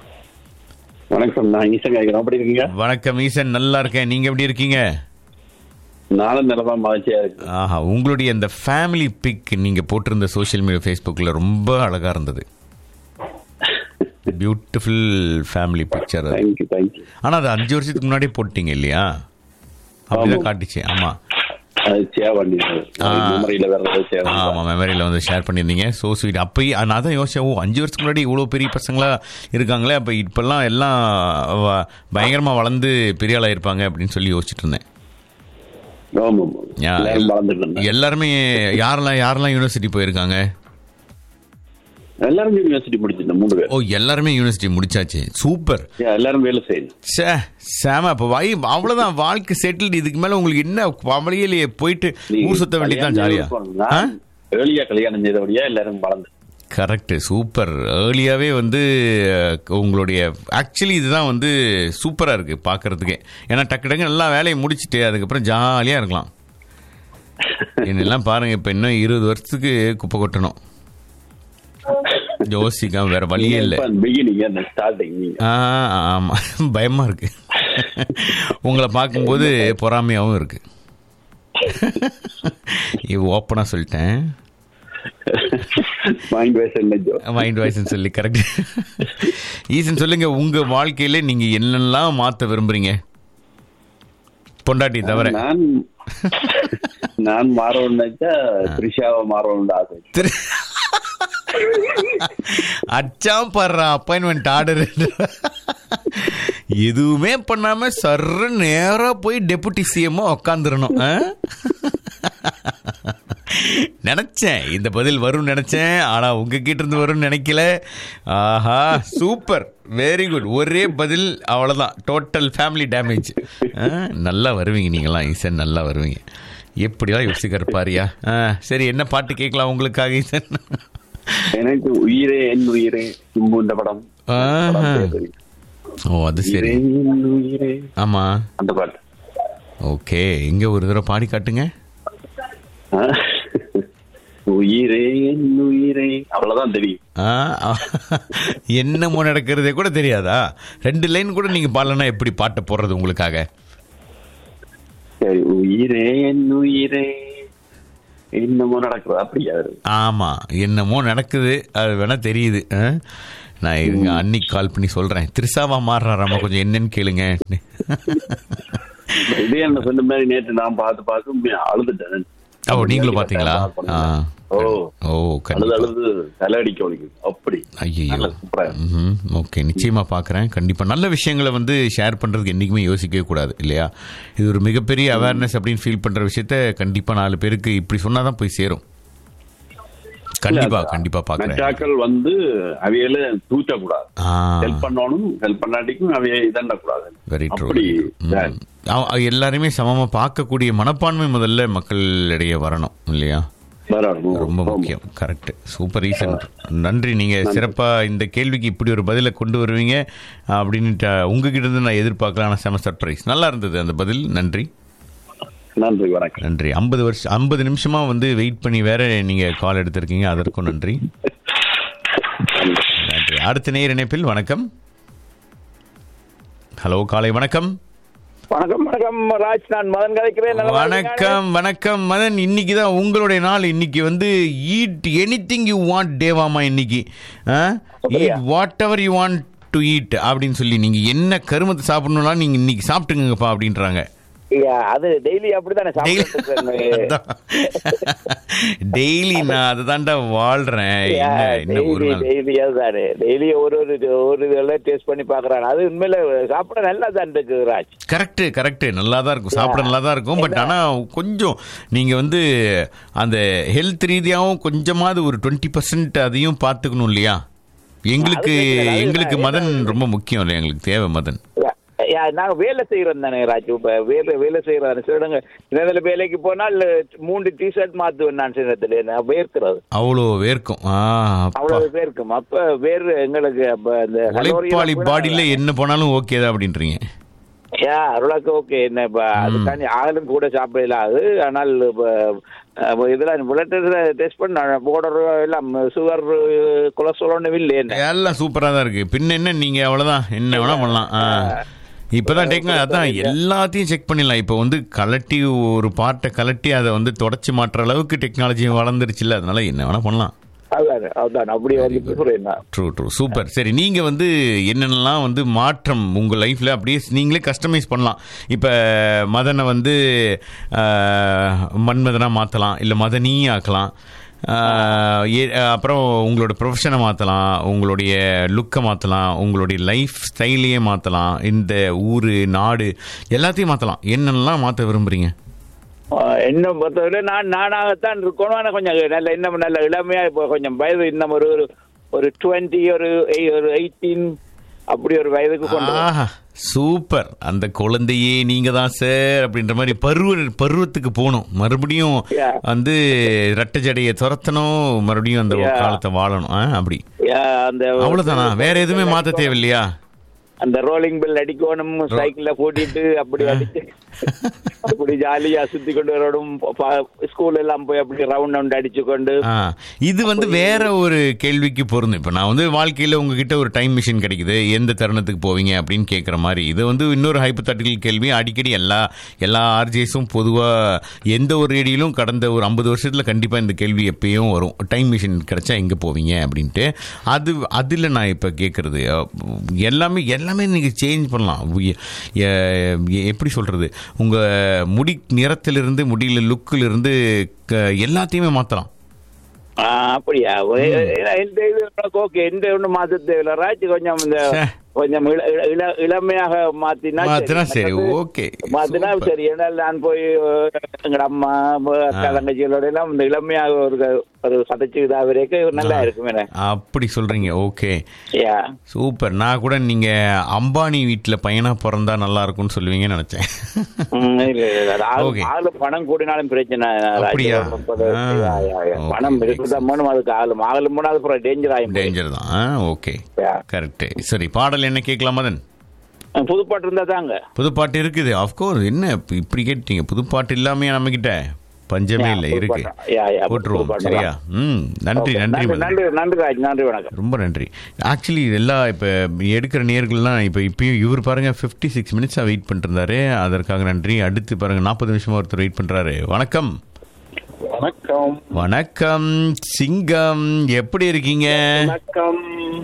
வணக்கம் நான் ஈசன் கேட்கிறேன் எப்படி இருக்கீங்க வணக்கம் ஈசன் நல்லா இருக்கேன் நீங்கள் எப்படி இருக்கீங்க நானும் நிலமா மகிழ்ச்சியா இருக்கு ஆஹா உங்களுடைய இந்த ஃபேமிலி பிக் நீங்கள் போட்டிருந்த சோஷியல் மீடியா ஃபேஸ்புக்கில் ரொம்ப அழகாக இருந்தது பியூட்டிஃபுல் ஃபேமிலி பிக்சர் அது தேங்க்யூ தேங்க்யூ ஆனால் அது அஞ்சு வருஷத்துக்கு முன்னாடியே போட்டீங்க இல்லையா அப்படிதான் ஆமா. காட்டுச்சு ஆமாம் அது சேவ் பண்ணி ஆ. மெமரியில வர்றது சேவ் ஆமாம் மெமரியில் வந்து ஷேர் பண்ணியிருந்தீங்க ஸோ ஸ்வீட் அப்போயே நான் தான் யோசிச்சேன் ஓ அஞ்சு வருஷத்துக்கு முன்னாடி இவ்வளோ பெரிய பசங்களா இருக்காங்களே அப்போ இப்போல்லாம் எல்லாம் வ- பயங்கரமா வளர்ந்து பெரிய ஆளாக இருப்பாங்க அப்படின்னு சொல்லி யோசிச்சுட்டு இருந்தேன் ஆமா ஆமா யா, எல்லாரும் வளர்ந்துட்டு இருந்தாங்க எல்லாருமே யாரெல்லாம் யாரெல்லாம் யூனிவர்சிட்டி போயிருக்காங்க எல்லாரும் யூனிவர்சிட்டி முடிச்சிருந்தேன் மூணு பேர் ஓ எல்லாருமே யூனிவர்சிட்டி முடிச்சாச்சு சூப்பர் Yeah, எல்லாரும் வேலை செய்யணும் சே சாம அப்போ வை அவ்வளோதான் வாழ்க்கை செட்டில்டு இதுக்கு மேலே உங்களுக்கு என்ன கவலையே இல்லையே போயிட்டு ஊர் சுத்த வேண்டியதுதான் ஜாலியா ஆ ஏர்லியா கல்யாணம் செய்தபடியா எல்லாரும் வளர்ந்து கரெக்ட் சூப்பர் ஏர்லியாவே வந்து அஹ், உங்களுடைய ஆக்சுவலி இதுதான் வந்து சூப்பரா இருக்கு பார்க்கறதுக்கே ஏன்னா டக்கு டக்கு எல்லா வேலையை முடிச்சிட்டு அதுக்கப்புறம் ஜாலியா இருக்கலாம் என்னெல்லாம் பாருங்க இப்ப இன்னும் இருபது வருஷத்துக்கு குப்பை கொட்டணும் யோசிக்காம வேற வழியே இல்லை பிகினிங் அந்த ஸ்டார்டிங் நீங்க ஆ ஆமா பயமா இருக்கு உங்களை பார்க்கும்போது பொறாமையாவும் இருக்கு இது ஓப்பனா சொல்லிட்டேன் மைண்ட் வைஸ் என்ன மைண்ட் வாய்ஸ்னு சொல்லி கரெக்ட் ஈசன் சொல்லுங்க உங்க வாழ்க்கையில நீங்க என்னெல்லாம் மாத்த விரும்புறீங்க பொண்டாட்டி தவிர நான் நான் மாறணும்னு நினைச்சா த்ரிஷாவை மாறணும்னு ஆசை திரு அச்சாம் படுற அப்பாயின்மெண்ட் ஆர்டர் எதுவுமே பண்ணாம சர்ற நேரா போய் டெபுட்டி சிஎம் உக்காந்துடணும் நினைச்சேன் இந்த பதில் வரும்னு நினைச்சேன் ஆனா உங்ககிட்ட இருந்து வரும்னு நினைக்கல ஆஹா சூப்பர் வெரி குட் ஒரே பதில் அவ்வளவுதான் டோட்டல் ஃபேமிலி டேமேஜ் நல்லா வருவீங்க நீங்களாம் ஈசன் நல்லா வருவீங்க எப்படிலாம் யோசிக்கிற பாரியா ஆ, சரி என்ன பாட்டு கேட்கலாம் உங்களுக்காக ஈசன் எனக்கு உயிரே என் உயிரே தும்பு இந்த படம் ஆஹா. படம் பேர் தெரியும். ஓ அது சரி உயிரே என் உயிரே ஆமா அந்த பாட்டு ஓகே இங்க ஒரு தடவை பாடி காட்டுங்க ஆ? உயிரே என் உயிரே அவ்வளவுதான் தெரியும் ஆ, ஆ. என்னமோ நடக்கிறதே கூட தெரியாதா ரெண்டு லைன் கூட நீங்க பாடலன்னா எப்படி பாட்டை போடுறது உங்களுக்காக சரி உயிரே என் உயிரே என்னமோ நடக்குது அப்படியா ஆமா என்னமோ நடக்குது அது வேணா தெரியுது ஆ? நான் இருங்க அன்னைக்கு கால் பண்ணி சொல்றேன் திருசாவா மாறுறாராமா கொஞ்சம் என்னன்னு கேளுங்க இதே என்ன சொன்ன மாதிரி நேற்று நான் பார்த்து பார்த்து உண்மையா அழுதுட்டேன் ஓ நீங்களும் பாத்தீங்களா ஆ. ஓ ஓ அழுது கண்டிப்பா அழுது தலை அடிக்க வலிக்குது அப்படி ஐயோ நல்ல சூப்பரா இருக்கு. ஓகே நிச்சயமா பார்க்குறேன் கண்டிப்பா நல்ல விஷயங்களை வந்து ஷேர் பண்றதுக்கு என்னைக்குமே யோசிக்கவே கூடாது இல்லையா இது ஒரு மிகப்பெரிய அவேர்னஸ் அப்படின்னு ஃபீல் பண்ற விஷயத்த கண்டிப்பா நாலு பேருக்கு இப்படி சொன்னாதான் போய் சேரும் கண்டிப்பா கண்டிப்பா பார்க்குறேன் மெட்டாக்கள் வந்து அவையில தூச்சக்கூடாது ஆ ஹெல்ப் பண்ணணும் ஹெல்ப் பண்ணாட்டிக்கும் அவைய இதண்டக்கூடாது வெரி ட்ரூ அப்படி எல்லாரையுமே சமமா பார்க்கக்கூடிய மனப்பான்மை முதல்ல மக்களிடையே வரணும் இல்லையா வரணும். ரொம்ப முக்கியம் கரெக்ட் சூப்பர் ரீசன் நன்றி நீங்க சிறப்பா இந்த கேள்விக்கு இப்படி ஒரு பதிலை கொண்டு வருவீங்க அப்படின்ட்டு உங்ககிட்ட இருந்து நான் எதிர்பார்க்கலாம் ஆனா செம சர்ப்ரைஸ் நல்லா இருந்தது அந்த பதில் நன்றி நன்றி வணக்கம் நன்றி ஐம்பது வருஷம் ஐம்பது நிமிஷமா வந்து வெயிட் பண்ணி வேற நீங்க கால் எடுத்திருக்கீங்க அதற்கும் நன்றி நன்றி அடுத்த நேர் இணைப்பில் வணக்கம் ஹலோ காலை வணக்கம் வணக்கம் வணக்கம் ராஜ் நான் மதன் கதைக்கிறேன் நல்லா இருக்கீங்களா? வணக்கம் வணக்கம் மதன் இன்னைக்கு தான் உங்களுடைய நாள் இன்னைக்கு வந்து ஈட் எனிதிங் யூ வாண்ட் டேவாமா இன்னைக்கு eat whatever you want to eat அப்படின்னு சொல்லி நீங்க என்ன கருமத்தை சாப்பிடணும்னா நீங்க இன்னைக்கு சாப்பிட்டுங்கப்பா அப்படின்றாங்க ஐயா, அது டெய்லி அப்படித்தானே சாப்பிட்டு டெய்லி நான் அதுதான்டா வாழ்றேன் என்ன என்ன ஒரு டெய்லி நாள் டெய்லி அதுதானே டெய்லி ஒரு ஒரு ஒரு இதெல்லாம் டேஸ்ட் பண்ணி பாக்குறான் அது உண்மையில சாப்பிட நல்லா தான் இருக்கு ராஜ் கரெக்ட் கரெக்ட் நல்லா தான் இருக்கும் சாப்பிட நல்லா தான் இருக்கும் பட் ஆனால் கொஞ்சம் நீங்கள் வந்து அந்த ஹெல்த் ரீதியாகவும் கொஞ்சமாவது ஒரு டுவெண்ட்டி பர்சன்ட் அதையும் பார்த்துக்கணும் இல்லையா எங்களுக்கு அது பிரச்சனை இல்லை. எங்களுக்கு அது மதன் ரொம்ப முக்கியம் இல்லையா எங்களுக்கு தேவை மதன் ஐயா, ஐயா, நாங்க வேலை செய்யறோம் தானே ராஜ் இப்ப வேலை வேலை செய்யறோம் சிலடங்க சில வேலைக்கு போனால் மூன்று டிஷர்ட் மாத்துவேன் நான் சின்னத்துல நான் வேர்க்கிறது அவ்வளோ வேர்க்கும் ஆ அப்பா அவ்வளவு பேருக்கும் அப்ப வேறு எங்களுக்கு அப்ப இந்த உழைப்பாளி கலோரி பாடியில என்ன போனாலும் ஓகே தான் அப்படின்றீங்க யா அருளாக்கு ஓகே என்ன இப்ப அதுக்காண்டி ஆகலும் கூட சாப்பிடல அது ஆனால் இப்ப அப்ப இதெல்லாம் பிளட் டெஸ்ட் பண்ண போர்டர் எல்லாம் சுகர் கொலஸ்ட்ரால் ஒன்றும் இல்லை என்ன எல்லாம் சூப்பராக தான் இருக்கு பின்ன என்ன நீங்க அவ்வளோதான் என்ன வேணா பண்ணலாம் ஆ இப்போதான் டெக்னா அதான் எல்லாத்தையும் செக் பண்ணிடலாம் இப்போ வந்து கலட்டி ஒரு பார்ட்டை கலட்டி அதை வந்து தொடச்சி மாட்டுற அளவுக்கு டெக்னாலஜி வளர்ந்துருச்சுல்ல அதனால என்ன வேணா பண்ணலாம் அதான் அதான் அப்படி வந்து சொல்றேன் நான். ட்ரூ ட்ரூ சூப்பர் சரி நீங்க வந்து என்னென்னலாம் வந்து மாற்றம் உங்க லைஃப்ல அப்படியே நீங்களே கஸ்டமைஸ் பண்ணலாம் இப்ப மதனை வந்து ஆஹ், மன்மதனா மாத்தலாம் இல்ல மதனி ஆக்கலாம் ஆஹ், ஏ- அப்புறம் உங்களோட ப்ரொஃபஷனை மாற்றலாம் உங்களுடைய லுக்கை மாற்றலாம் உங்களுடைய லைஃப் ஸ்டைலையே மாற்றலாம் இந்த ஊர் நாடு எல்லாத்தையும் மாற்றலாம் என்னென்னலாம் மாற்ற விரும்புறீங்க ஆஹ் என்ன பொறுத்தவரை நான் நானாகத்தான் இருக்கணும் ஆனா கொஞ்சம் நல்ல இன்னும் நல்ல இளமையா இப்போ கொஞ்சம் வயது இன்னும் ஒரு ஒரு ஒரு டுவெண்ட்டி ஒரு eight- ஒரு எயிட்டீன் அப்படி ஒரு வயதுக்கு கொண்டு வரணும். ஆஹா சூப்பர் அந்த குழந்தையே நீங்க தான் சார் அப்படின்ற மாதிரி பருவ பருவத்துக்கு போகணும் மறுபடியும் Yeah. வந்து ரெட்டை ஜடையை துரத்தணும் மறுபடியும் அந்த Yeah. காலத்தை வாழணும் ஆ, அப்படி யா, அந்த அவ்வளவுதானா வேற எதுவுமே மாத்த தேவையில்லையா அந்த ரோலிங் பெல் அடிக்கணும் சைக்கிள்ல கூட்டிட்டு அப்படி அடிச்சு அப்படி ஜாலியா சுத்தி கொண்டு வரணும் ஸ்கூல் எல்லாம் போய் அப்படி ரவுண்ட் ரவுண்ட் அடிச்சு கொண்டு ஆ, இது வந்து வேற ஒரு கேள்விக்கு பொருந்தும் இப்போ நான் வந்து வாழ்க்கையில் உங்ககிட்ட ஒரு டைம் மிஷின் கிடைக்குது எந்த தருணத்துக்கு போவீங்க அப்படின்னு கேட்குற மாதிரி இது வந்து இன்னொரு ஹைப்போதட்டிக்கல் கேள்வி அடிக்கடி எல்லா எல்லா ஆர்ஜேஸும் பொதுவாக எந்த ஒரு ரேடியிலும் கடந்த ஒரு ஐம்பது வருஷத்தில் கண்டிப்பாக இந்த கேள்வி எப்பயும் வரும் டைம் மிஷின் கிடைச்சா எங்கே போவீங்க அப்படின்ட்டு அது அதில் நான் இப்போ கேட்குறது எல்லாமே எல்லாமே நீங்கள் சேஞ்ச் பண்ணலாம் உய- எ- எப்படி சொல்கிறது உங்கள் முடி நிறத்திலிருந்து முடியில லுக்கிலிருந்து எல்லாத்தையுமே மாற்றலாம் ஆ, அப்படியா ஏன்னா இந்த இது உனக்கு ஓகே இந்த ஒண்ணு மாத்த தேவையில்ல ராஜ் கொஞ்சம் இந்த சே. கொஞ்சம் இள- இள- இள- இளமையாக மாத்தினா மாத்தினா சரி, எனக்கு ஓகே. மாத்தினா சூப்பர். சரி ஏன்னா நான் போய் எங்கட அம்மா அக்கா தங்கச்சிகளோட எல்லாம் இந்த இளமையாக ஒரு ஒரு சதைச்சு இதா வரைக்கும் நல்லா இருக்கும் எனக்கு அப்படி சொல்றீங்க ஓகே யா சூப்பர் நான் கூட நீங்க அம்பானி வீட்ல பையனா பிறந்தா நல்லா இருக்கும்னு சொல்லுவீங்கன்னு நினைச்சேன் ம், இல்ல, இல்ல, இல்ல. ஆளு- Okay. ஆளு பணம் கூடினாலும் பிரச்சனை ராஜ். அப்படியா? முப்பது, ஆ. யா, யா, யா. Okay. பணம் இருக்குதான் வேணும் அதுக்கு ஆளு ஆளு மூணாவது அப்புறம் டேஞ்சர் ஆகும் டேஞ்சர் தான் ஓகே Yeah. கரெக்ட் சரி பாடல் என்ன கேட்கலாம் மதன் புதுப்பாட்டு இருந்தா தாங்க புதுப்பாட்டு இருக்குது ஆஃப்கோர்ஸ் என்ன இப்ப இப்படி கேட்டீங்க புதுப்பாட்டு இல்லாமையா நம்ம கிட்ட பஞ்சமே இல்லை Yeah, இருக்கு போட்டுருவோம். Yeah, yeah, போட்டுருவோம் போட்டுருவோம். சரியா ம் நன்றி Okay. நன்றி நன்றி மதுரை. நன்றி நன்றி ராஜ் நன்றி வணக்கம் ரொம்ப நன்றி ஆக்சுவலி எல்லா இப்போ எடுக்கிற நேர்கள்லாம் இப்போ இப்பயும் இவர் பாருங்க ஃபிஃப்டி சிக்ஸ் மினிட்ஸாக வெயிட் பண்ணிட்டு இருந்தாரு அதற்காக நன்றி அடுத்து பாருங்க நாற்பது நிமிஷமா ஒருத்தர் வெயிட் பண்றாரு வணக்கம் வணக்கம் வணக்கம் சிங்கம் எப்படி இருக்கீங்க வணக்கம்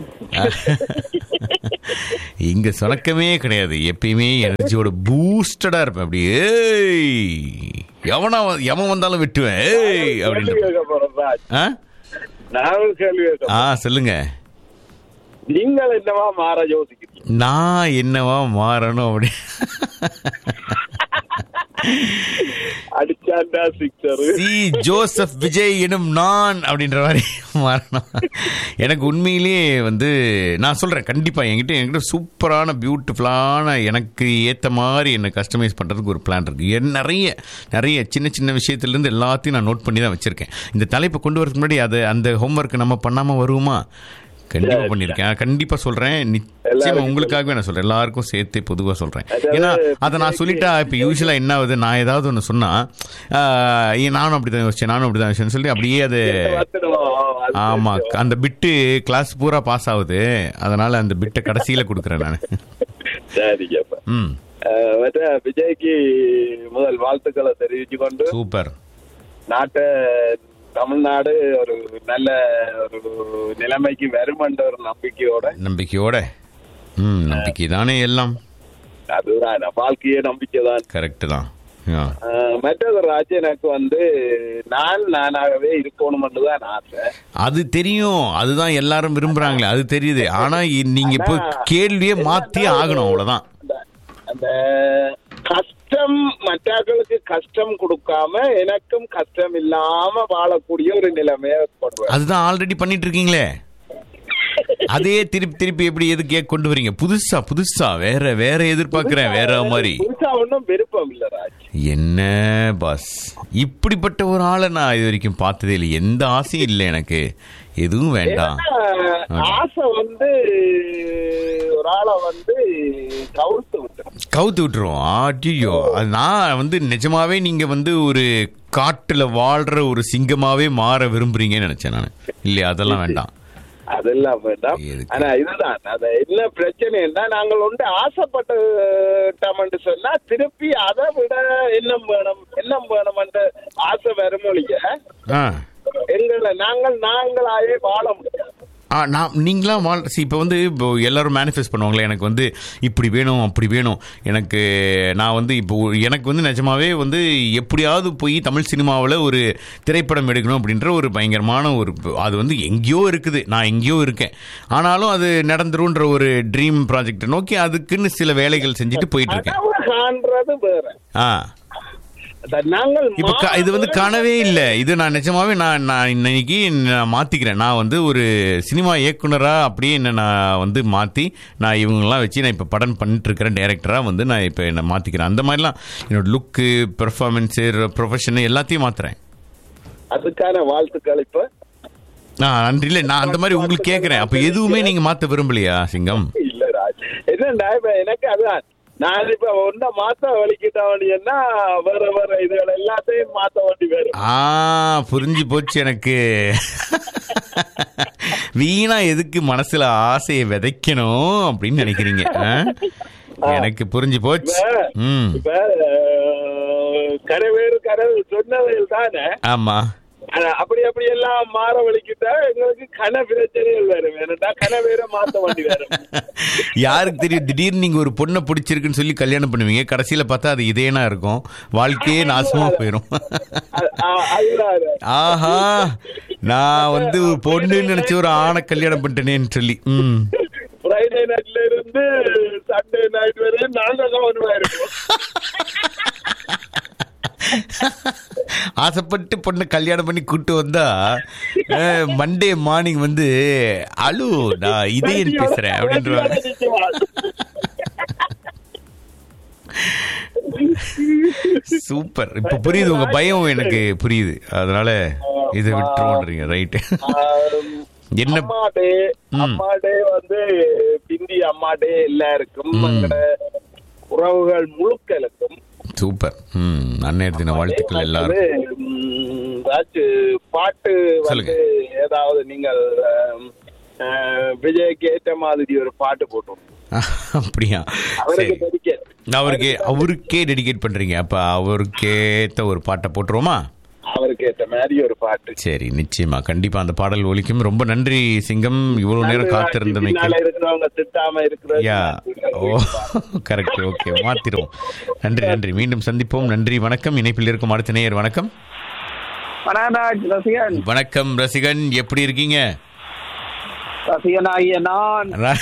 இங்க சொணக்கமே கிடையாது எப்பயுமே எனர்ஜியோட பூஸ்டடா இருப்பேன் அப்படியே ஏய், எவனா வ- எவன் வந்தாலும் வெட்டுவேன் ஏய் அப்படின்னு கேள்வி கேட்க போறேன் ராஜ் ஆ? நான் ஒரு கேள்வி கேட்க ஆ சொல்லுங்க நீங்கள் என்னவா மாற யோசிக்கிறீங்க நான் என்னவா மாறணும் அப்படி அடிச்சாண்டா சிக்ஸர் சி ஜோசப் விஜய் எனும் நான் அப்படின்ற மாதிரி மாறணும் எனக்கு உண்மையிலேயே வந்து நான் சொல்றேன் கண்டிப்பா என்கிட்ட என்கிட்ட சூப்பரான பியூட்டிஃபுல்லான எனக்கு ஏத்த மாதிரி என்னை கஸ்டமைஸ் பண்றதுக்கு ஒரு பிளான் இருக்கு என் நிறைய நிறைய சின்ன சின்ன விஷயத்துல இருந்து எல்லாத்தையும் நான் நோட் பண்ணி தான் வச்சிருக்கேன் இந்த தலைப்பை கொண்டு வரதுக்கு முன்னாடி அது அந்த ஹோம்ஒர்க் நம்ம பண்ணாம வருவோமா கண்டிப்பா பண்ணிருக்கேன் கண்டிப்பா சொல்றேன் நிச்சயமா உங்களுக்காகவே நான் சொல்றேன் எல்லாருக்கும் சேர்த்து பொதுவா சொல்றேன் ஏன்னா அதை நான் சொல்லிட்டா இப்ப யூஸ்வலா என்ன ஆகுது நான் ஏதாவது ஒன்று சொன்னா ஆஹ், ஏன் நானும் அப்படிதான் யோசிச்சேன் நானும் அப்படிதான் யோசிச்சேன்னு சொல்லி அப்படியே அது ஆமா அந்த பிட்டு கிளாஸ் பூரா பாஸ் ஆகுது அதனால அந்த பிட்டை கடைசியில கொடுக்குறேன் நான் சரிங்கப்பா ம் அஹ், மற்ற விஜய்க்கு முதல் வாழ்த்துக்களை தெரிவிச்சு கொண்டு சூப்பர் நாட்டை தமிழ்நாடு ஒரு நல்ல ஒரு நிலைமைக்கு வருமென்ற ஒரு நம்பிக்கையோட நம்பிக்கையோட ம் நம்பிக்கை தானே எல்லாம் அதுதான் வாழ்க்கையே நம்பிக்கை தான் கரெக்ட் தான் ஆ. மற்றது ராஜ் எனக்கு வந்து நான் நானாகவே இருக்கணும்னு தான் ஆசை அது தெரியும் அதுதான் எல்லாரும் விரும்புறாங்களே அது தெரியுது ஆனா இ- நீங்க இப்போ கேள்வியே மாத்தி ஆகணும் அவ்வளவுதான் அந்த- அந்த கஷ்டம் மற்றவர்களுக்கு கஷ்டம் கொடுக்காம எனக்கும் கஷ்டம் இல்லாம வாழக்கூடிய ஒரு நிலைமையை கொண்டு வர அதுதான் ஆல்ரெடி பண்ணிட்டு இருக்கீங்களே அதே திருப்பி திருப்பி எப்படி எது கேக் கொண்டு வரீங்க புதுசா புதுசா வேற வேற எதிர்பார்க்கிறேன் வேற மாதிரி புதுசா ஒன்றும் விருப்பம் இல்ல ராஜ் என்ன பாஸ் இப்படிப்பட்ட ஒரு ஆளை நான் இது வரைக்கும் பார்த்ததே இல்லை எந்த ஆசையும் இல்லை எனக்கு எதுவும் வேண்டாம் ஏன்னா, ஆசை வந்து ஒரு ஆளை வந்து கவுத்து விட்டு கவுத்து விட்டுருவோம் ஆட்டியோ அது நான் வந்து நிஜமாவே நீங்க வந்து ஒரு காட்டுல வாழ்ற ஒரு சிங்கமாவே மாற விரும்புறீங்கன்னு நினைச்சேன் நான் இல்லையா அதெல்லாம் வேண்டாம் அதெல்லாம் வேண்டாம் எதுக்கு? ஆனா இதுதான் அது என்ன பிரச்சனைன்னா நாங்கள் ஒன்று ஆசைப்பட்டோம்னு சொன்னா திருப்பி அதை விட எண்ணம் வேணும் எண்ணம் வேணும் என்ற ஆசை வருமொழிய ஆ எங்களை நாங்கள் நாங்களாயே வாழ முடியாது ஆ நான் நீங்களாம் வாழ் see, இப்போ வந்து இப்போ எல்லாரும் மேனிஃபெஸ்ட் பண்ணுவாங்களே எனக்கு வந்து இப்படி வேணும் அப்படி வேணும் எனக்கு நான் வந்து இப்போ எனக்கு வந்து நிஜமாவே வந்து எப்படியாவது போய் தமிழ் சினிமாவில் ஒரு திரைப்படம் எடுக்கணும் அப்படின்ற ஒரு பயங்கரமான ஒரு அது வந்து எங்கேயோ இருக்குது நான் எங்கேயோ இருக்கேன் ஆனாலும் அது நடந்துருன்ற ஒரு ட்ரீம் ப்ராஜெக்டை நோக்கி அதுக்குன்னு சில வேலைகள் செஞ்சுட்டு போயிட்டு இருக்கேன் கனவு காண்றது வேற ஆ அத நாங்கள் இப்போ க- இது வந்து கனவே இல்லை இது நான் நிஜமாவே நான் நான் இன்னைக்கு நான் மாத்திக்கிறேன் நான் வந்து ஒரு சினிமா இயக்குனரா அப்படியே என்ன நான் வந்து மாத்தி நான் இவங்கெல்லாம் வச்சு நான் இப்போ படம் பண்ணிட்டு இருக்கிறேன் டைரக்டரா வந்து நான் இப்போ என்ன மாத்திக்கிறேன் அந்த மாதிரிலாம் என்னோட லுக்கு பெர்ஃபார்மன்ஸு ப்ரொஃபஷனு எல்லாத்தையும் மாத்துறேன் அதுக்கான வாழ்த்துக்கள் இப்ப நான் நன்றி இல்லை நான் அந்த மாதிரி உங்களுக்கு கேட்குறேன் அப்போ எதுவுமே நீங்க மாத்த விரும்பலையா சிங்கம் இல்ல ராஜ் என்னண்டா இப்ப எனக்கு அதுதான் நான் இப்ப ஒன்ன மாத்த வலிக்கிட்ட வேண்டியன்னா வேற வேற இதுகள் எல்லாத்தையும் மாத்த வேண்டி வரும் ஆ புரிஞ்சு போச்சு எனக்கு வீணா எதுக்கு மனசுல ஆசையை விதைக்கணும் அப்படின்னு நினைக்கிறீங்க ஆ? எனக்கு புரிஞ்சு போச்சு ம் இப்ப அஹ், கரவேறு கரவு சொன்னவைகள் தானே ஆமா ஆனா, அப்படி அப்படி எல்லாம் மாற வலிக்கிட்டா எங்களுக்கு கன பிரச்சனைகள் வரும் வேணும்டா கனவேற மாத்த வேண்டி வரும் யாருக்கு தெரியும் திடீர்னு நீங்க ஒரு பொண்ணை பிடிச்சிருக்குன்னு சொல்லி கல்யாணம் பண்ணுவீங்க கடைசியில பார்த்தா அது இதேனா இருக்கும் வாழ்க்கையே நாசமா போயிடும் அ- அ- அதுதான் அது. ஆஹா நான் வந்து ஒரு பொண்ணுன்னு நினைச்சு ஒரு ஆணை கல்யாணம் பண்ணிட்டேனேன்னு சொல்லி ம் ஃப்ரைடே நைட்ல இருந்து சண்டே நைட் வரையும் நாங்க கவனமா இருப்போம் ஆசைப்பட்டு பொண்ணை கல்யாணம் பண்ணி கூட்டு வந்தா மண்டே மார்னிங் வந்து அலு நான் இதயன் பேசுறேன் அப்படின்றவாங்க சூப்பர் இப்ப புரியுது உங்க பயம் எனக்கு புரியுது அதனால இதை விட்டுருவோன்றீங்க ரைட்டு என்ன அம்மா டே ம். அம்மா டே வந்து பிந்தி அம்மா டே எல்லாருக்கும் எங்கட உறவுகள் முழுக்களுக்கும் சூப்பர் ம் அன்னைய தின வாழ்த்துக்கள் எல்லாரும் வந்து, ம், ஏதாச்சும் பாட்டு சொல்லுங்க. வந்து ஏதாவது நீங்கள் ஆம், ஆ, விஜய்க்கு ஏற்ற மாதிரி ஒரு பாட்டு போட்டோம் அப்படியா அவருக்கு சரி டெடிகேட் அவருக்கு அவருக்கே டெடிகேட் பண்றீங்க அப்ப அவருக்கேத்த ஒரு பாட்டை போட்டுருவோமா அவருக்கு ஏற்ற மாதிரி ஒரு பாட்டு சரி நிச்சயமா கண்டிப்பா அந்த பாடல் ஒலிக்கும் ரொம்ப நன்றி சிங்கம் இவ்வளவு நேரம் காத்திருந்தமைக்கு பின்னால இருக்கிறவங்க திட்டாம இருக்கிறது யா ஓ கரெக்ட் ஓகே மாத்திரும் நன்றி நன்றி மீண்டும் சந்திப்போம் நன்றி வணக்கம் இணைப்பில் இருக்கும் அடுத்த நேயர் வணக்கம் மனாராஜ் ரசிகன் வணக்கம் ரசிகன் எப்படி இருக்கீங்க ரசிகனாகிய நான் ர-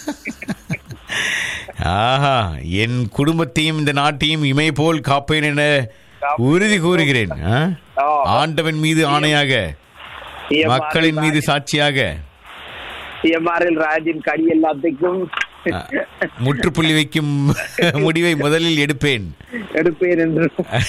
ஆஹா என் குடும்பத்தையும் இந்த நாட்டையும் இமை போல் காப்பேன் என உறுதி கூறுகிறேன் ஆ? ஆ. ஆண்டவன் மீது ஆணையாக மக்களின் மீது சாட்சியாக சிஎம்ஆரில் ராஜின் கடி எல்லாத்துக்கும் ஆ, முற்றுப்புள்ளி வைக்கும் முடிவை முதலில் எடுப்பேன் எடுப்பேன் என்று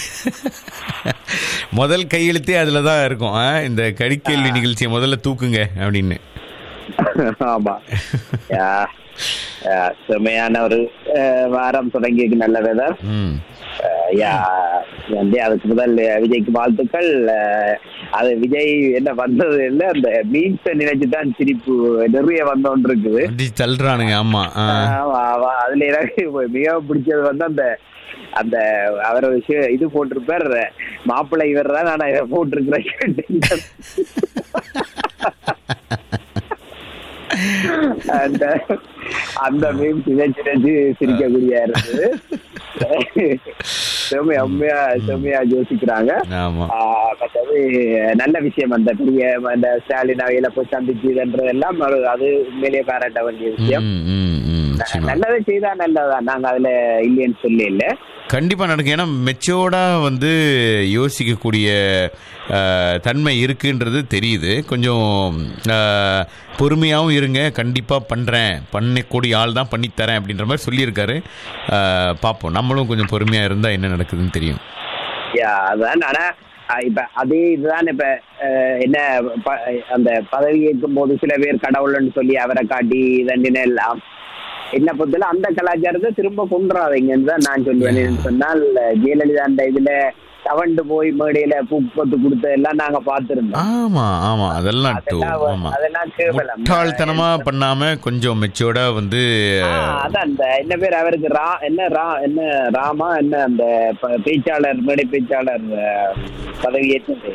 முதல் கையெழுத்தே அதுல தான் இருக்கும் ஆ? இந்த கடிக்கேள்வி நிகழ்ச்சியை முதல்ல தூக்குங்க அப்படின்னு ஆமா யா, யா, செமையான ஒரு அஹ், வாரம் தொடங்கியது நல்ல வெதர் ம் யா வந்து அதுக்கு முதல் விஜய்க்கு வாழ்த்துக்கள் அஹ், அது விஜய் என்ன வந்தது இல்லை அந்த மீன்ஸை நினைச்சுதான் சிரிப்பு நிறைய வந்தோன்னு இருக்குது அடிச்சு தள்ளுறானுங்க ஆமா ஆ. ஆமா, ஆமா. அதுல எனக்கு மிகவும் பிடிச்சது வந்து அந்த அந்த அவர் விஷயம் இது போட்டிருப்பார் மாப்பிள்ளை இவர் தான் நான் இதை போட்டிருக்கிறேன் அந்த அந்த மீன் சிதைச்சு சிதைச்சு சிரிக்கக்கூடிய இருந்தது செம்மையா உண்மையா செம்மையா யோசிக்கிறாங்க ஆமா ஆஹ் மற்றது நல்ல விஷயம் அந்த பெரிய அந்த ஸ்டாலின் அவையில போய் சந்திச்சுன்றதெல்லாம் ஒரு- அது உண்மையிலேயே பாராட்ட வேண்டிய விஷயம் ம், ம், ம், நிச்சயமா. நல்லதை செய்தா நல்லதுதான் நாங்க அதுல இல்லைன்னு சொல்லி இல்ல கண்டிப்பா நடக்கும் ஏன்னா மெச்சோர்டா வந்து யோசிக்கக்கூடிய அஹ், தன்மை இருக்குன்றது தெரியுது கொஞ்சம் அஹ், பொறுமையாவும் இருங்க கண்டிப்பா பண்றேன் பண்ணக்கூடிய ஆள் தான் பண்ணி தரேன் அப்படின்ற மாதிரி சொல்லியிருக்காரு அஹ், பார்ப்போம் நம்மளும் கொஞ்சம் பொறுமையா இருந்தா என்ன நடக்குதுன்னு தெரியும் யா, அதான் ஆனா அஹ் இப்ப அதே இதுதான் இப்ப அஹ், என்ன ப- அந்த பதவி ஏற்கும் போது சில பேர் கடவுள்னு சொல்லி அவரை காட்டி தண்டின எல்லாம் என்ன பொறுத்தல அந்த கலாச்சாரத்தை திரும்ப கொண்டுறாதீங்கன்னு தான் நான் சொல்லுவேன் ஏன்னு சொன்னால் ஜெயலலிதா அந்த இதுல தவண்டு போய் மேடையில பூப்பத்து கொடுத்ததெல்லாம் நாங்க பார்த்திருந்தோம் ஆமா ஆமா அதெல்லாம் டூ அதெல்லாம் ஆமா அதெல்லாம் கேவலம் முட்டாள்தனமா பண்ணாம கொஞ்சம் மெச்சோர்டா வந்து ஆ, அதான் அந்த என்ன பேர் அவருக்கு ரா என்ன ரா என்ன ராமா என்ன அந்த ப- பேச்சாளர் மேடை பேச்சாளர் அஹ், பதவியேற்றது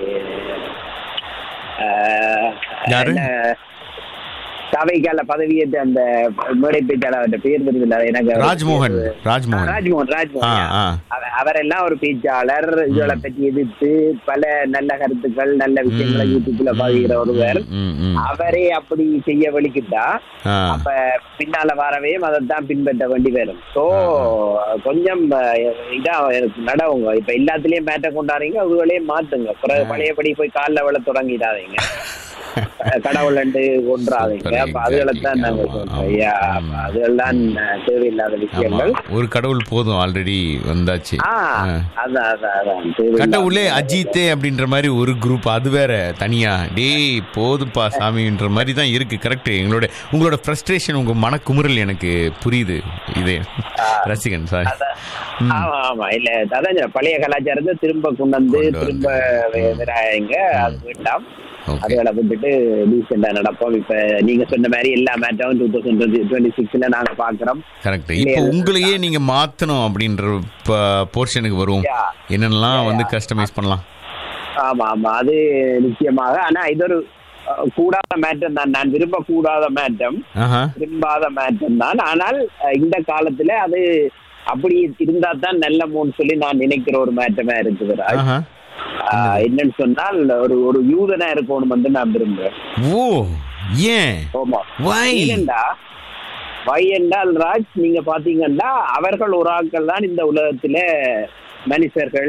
அஹ், யாரு? என்ன, சபைக்கால பதவியேற்ற அந்த மேடை பேச்சாளர் அவர்ட்ட பேர் வருதில்ல அது எனக்கு அவருக்கு ராஜ்மோகன் பேரு- ஆ, ராஜ்மோகன் ராஜ்மோகன் ஆ ராஜ்மோகன் ஆ அவ- அவரெல்லாம் ஒரு பேச்சாளர் இதுகளை பற்றி எதிர்த்து பல நல்ல கருத்துக்கள் நல்ல விஷயங்களை ம், யூடியூப்ல பாதிக்கிற ஒருவர் ம், ம். அவரே அப்படி செய்ய வலிக்குதா ஆ. அப்ப பின்னால வரவே அதைத்தான் பின்பற்ற வேண்டி வரும் சோ கொஞ்சம் அஹ், இதா நடவுங்க இப்ப எல்லாத்துலயும் மேட்ட கொண்டாடுறீங்க அதுகளையும் மாத்துங்க பிறகு பழையபடி போய் காலில் விழ தொடங்கிடாதீங்க அஹ், கடவுள் ரெண்டு கொன்றாதீங்க அப்ப அதுகளைத்தான் நாங்க ஆமா, சொல்றோம் ஆமா. ஐயா அப்ப அதெல்லாம் அஹ், தேவையில்லாத ஆமா விஷயங்கள் ஒரு கடவுள் போதும் ஆல்ரெடி வந்தாச்சு ஆ ஆ. அதான் அதான் அதான் தேவையில்லாத கடவுளே அஜித்தே அப்படின்ற மாதிரி ஒரு குரூப் அது வேற தனியா டேய் போதுப்பா சாமின்ற மாதிரி தான் இருக்கு கரெக்ட் எங்களோட உங்களோட ஃப்ரஸ்ட்ரேஷன் உங்க மனக்குமுறல் எனக்கு புரியுது இது ரசிகன் சாரி ஆமா ஆமா இல்ல அதான் சொல்றேன். பழைய கலாச்சாரத்தை திரும்ப கொண்டு வந்து கொண்டு வந்து. திரும்ப வே- விராயங்க அது வேண்டாம் ஓகே அதுகளை விட்டுட்டு டீசெண்டா நடப்போம் இப்ப நீங்க சொன்ன மாதிரி எல்லா மேட்டும் டூ தௌசண்ட் டுவெண்ட்டி சிக்ஸ்ல நாங்க பாக்குறோம் கரெக்ட் இப்போ உங்களையே நீங்க மாத்தணும் அப்படின்ற போர்ஷனுக்கு வரும் Yeah. என்னென்னலாம் வந்து கஸ்டமைஸ் பண்ணலாம் ஆமா ஆமா அது நிச்சயமாக ஆனா இது ஒரு அஹ், கூடாத மேட்டம் தான் நான் விரும்ப கூடாத மேட்டம் ஆஹா விரும்பாத மேட்டம் தான் ஆனால் அஹ், இந்த காலத்துல அது அப்படி இருந்தா தான் நல்ல மூன்னு சொல்லி நான் நினைக்கிற ஒரு மேட்டமா இருக்குது ராஜ். ஆஹா ஆஹ் என்னன்னு சொன்னால் ஒரு ஒரு யூதனா இருக்கணும் வந்து நான் விரும்புறேன் ஓ ஏன் ஆமா Why? ஏனென்றா வை என்றால் ராஜ் நீங்க பாத்தீங்கன்னா அவர்கள் ஒரு ஆட்கள் தான் இந்த உலகத்துல மனுஷர்கள்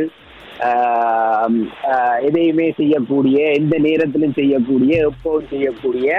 ஆஹ் ஆஹ் எதையுமே செய்யக்கூடிய எந்த நேரத்திலும் செய்யக்கூடிய எப்போதும் செய்யக்கூடிய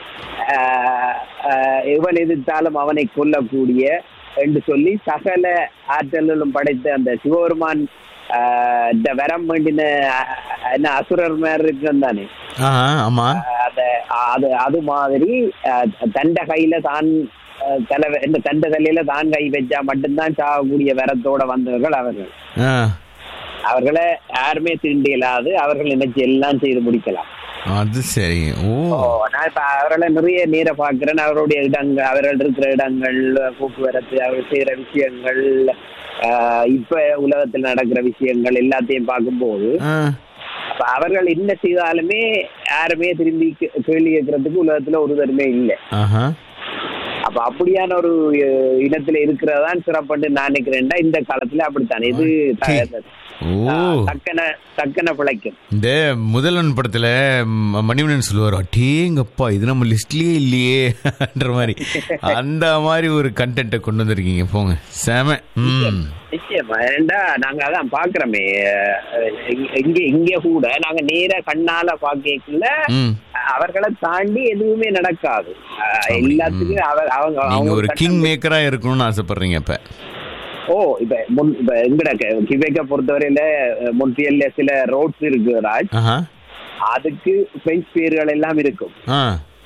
ஆஹ் ஆஹ் எவன் எதிர்த்தாலும் அவனை கொல்லக்கூடிய என்று சொல்லி சகல ஆற்றலும் படைத்த அந்த சிவபெருமான் ஆஹ் இந்த வரம் வேண்டின ஆஹ் என்ன அசுரர் மாதிரி இருக்கிறான் தானே ஆஹா ஆமா அத அது அது மாதிரி அஹ், தண்ட கையில தான் அஹ், தலை இந்த தண்ட தலையில தான் கை வச்சா மட்டும்தான் சாகக்கூடிய வரத்தோட வந்தவர்கள் அவர்கள் ஆ அவர்களை யாருமே தீண்டி இயலாது அவர்கள் நினைச்சு எல்லாம் செய்து முடிக்கலாம் அது சரி ஓ ஓ, நான் இப்ப அவர்களை நிறைய நேர பாக்குறேன் அவருடைய இடங்கள் அவர்கள் இருக்கிற இடங்கள் போக்குவரத்து அவர்கள் செய்யற விஷயங்கள் ஆஹ், இப்ப உலகத்தில் நடக்கிற விஷயங்கள் எல்லாத்தையும் பார்க்கும்போது ஆ, அப்ப அவர்கள் என்ன செய்தாலுமே யாருமே திரும்பி கே- கேள்வி கேட்கறதுக்கு உலகத்துல ஒரு தருமே இல்லை ஆஹா அப்ப அப்படியான ஒரு அஹ், இனத்துல இருக்கிறதான் சிறப்புன்னு நான் நினைக்கிறேன்டா இந்த காலத்துல அப்படித்தான் இது த- ஓ தக்கன தக்கன பிழைக்கும் இந்த முதல்வன் படத்துல ம- மணிவண்ணன் சொல்லுவார் அட்டேங்கப்பா இது நம்ம லிஸ்ட்லயே இல்லையேன்ற மாதிரி அந்த மாதிரி ஒரு கண்டென்ட்டை கொண்டு வந்திருக்கீங்க போங்க செம ம் நிச்சயமா ஏண்டா நாங்க அதான் பாக்குறோமே அஹ், இங்க- இங்க இங்க கூட நாங்க நேரா கண்ணால பாக்கல ம் அவர்களை தாண்டி எதுவுமே நடக்காது அஹ், எல்லாத்துக்கும் அவர் அவங்க நீங்க அவங்க ஒரு சட்டம் கிங் மேக்கரா இருக்கணும்னு ஆசைப்படுறீங்க இப்ப ஓ இப்ப முன் இப்ப எங்கட கிபேக்க பொறுத்தவரையில அஹ், மொன்ட்ரியல்ல சில ரோட்ஸ் இருக்கு ராஜ் ஆஹா அதுக்கு பிரெஞ்சு பேர்கள் எல்லாம் இருக்கும் ஆ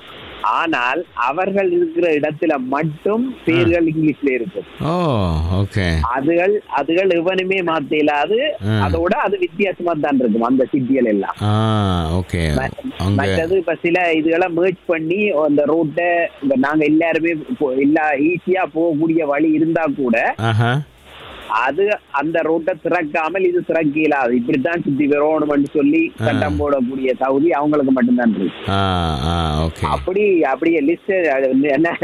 ஆனால் அவர்கள் இருக்கிற இடத்துல மட்டும் பேர்கள் இங்கிலீஷ்ல இருக்கும் ஓ ஓகே அதுகள் அதுகள் எவனுமே மாத்த இயலாது ம். அதோட அது வித்தியாசமா தான் இருக்கும் அந்த சிட்டிகள் எல்லாம் ஆ ஓகே அங்க மற்றது இப்ப சில இதுகளை merge பண்ணி அந்த ரோட்டை இப்ப நாங்க எல்லாருமே போ- எல்லா ஈஸியா போகக்கூடிய வழி இருந்தா கூட ஆஹா அது அந்த ரோட்டை திறக்காமல் இது திறக்க இயலாது இப்படித்தான் சுத்தி வரணும்னு சொல்லி சட்டம் போடக்கூடிய தகுதி அவங்களுக்கு மட்டும்தான் இருக்கு ஆ ஆ ஓகே அப்படி அப்படியே லிஸ்ட் என்ன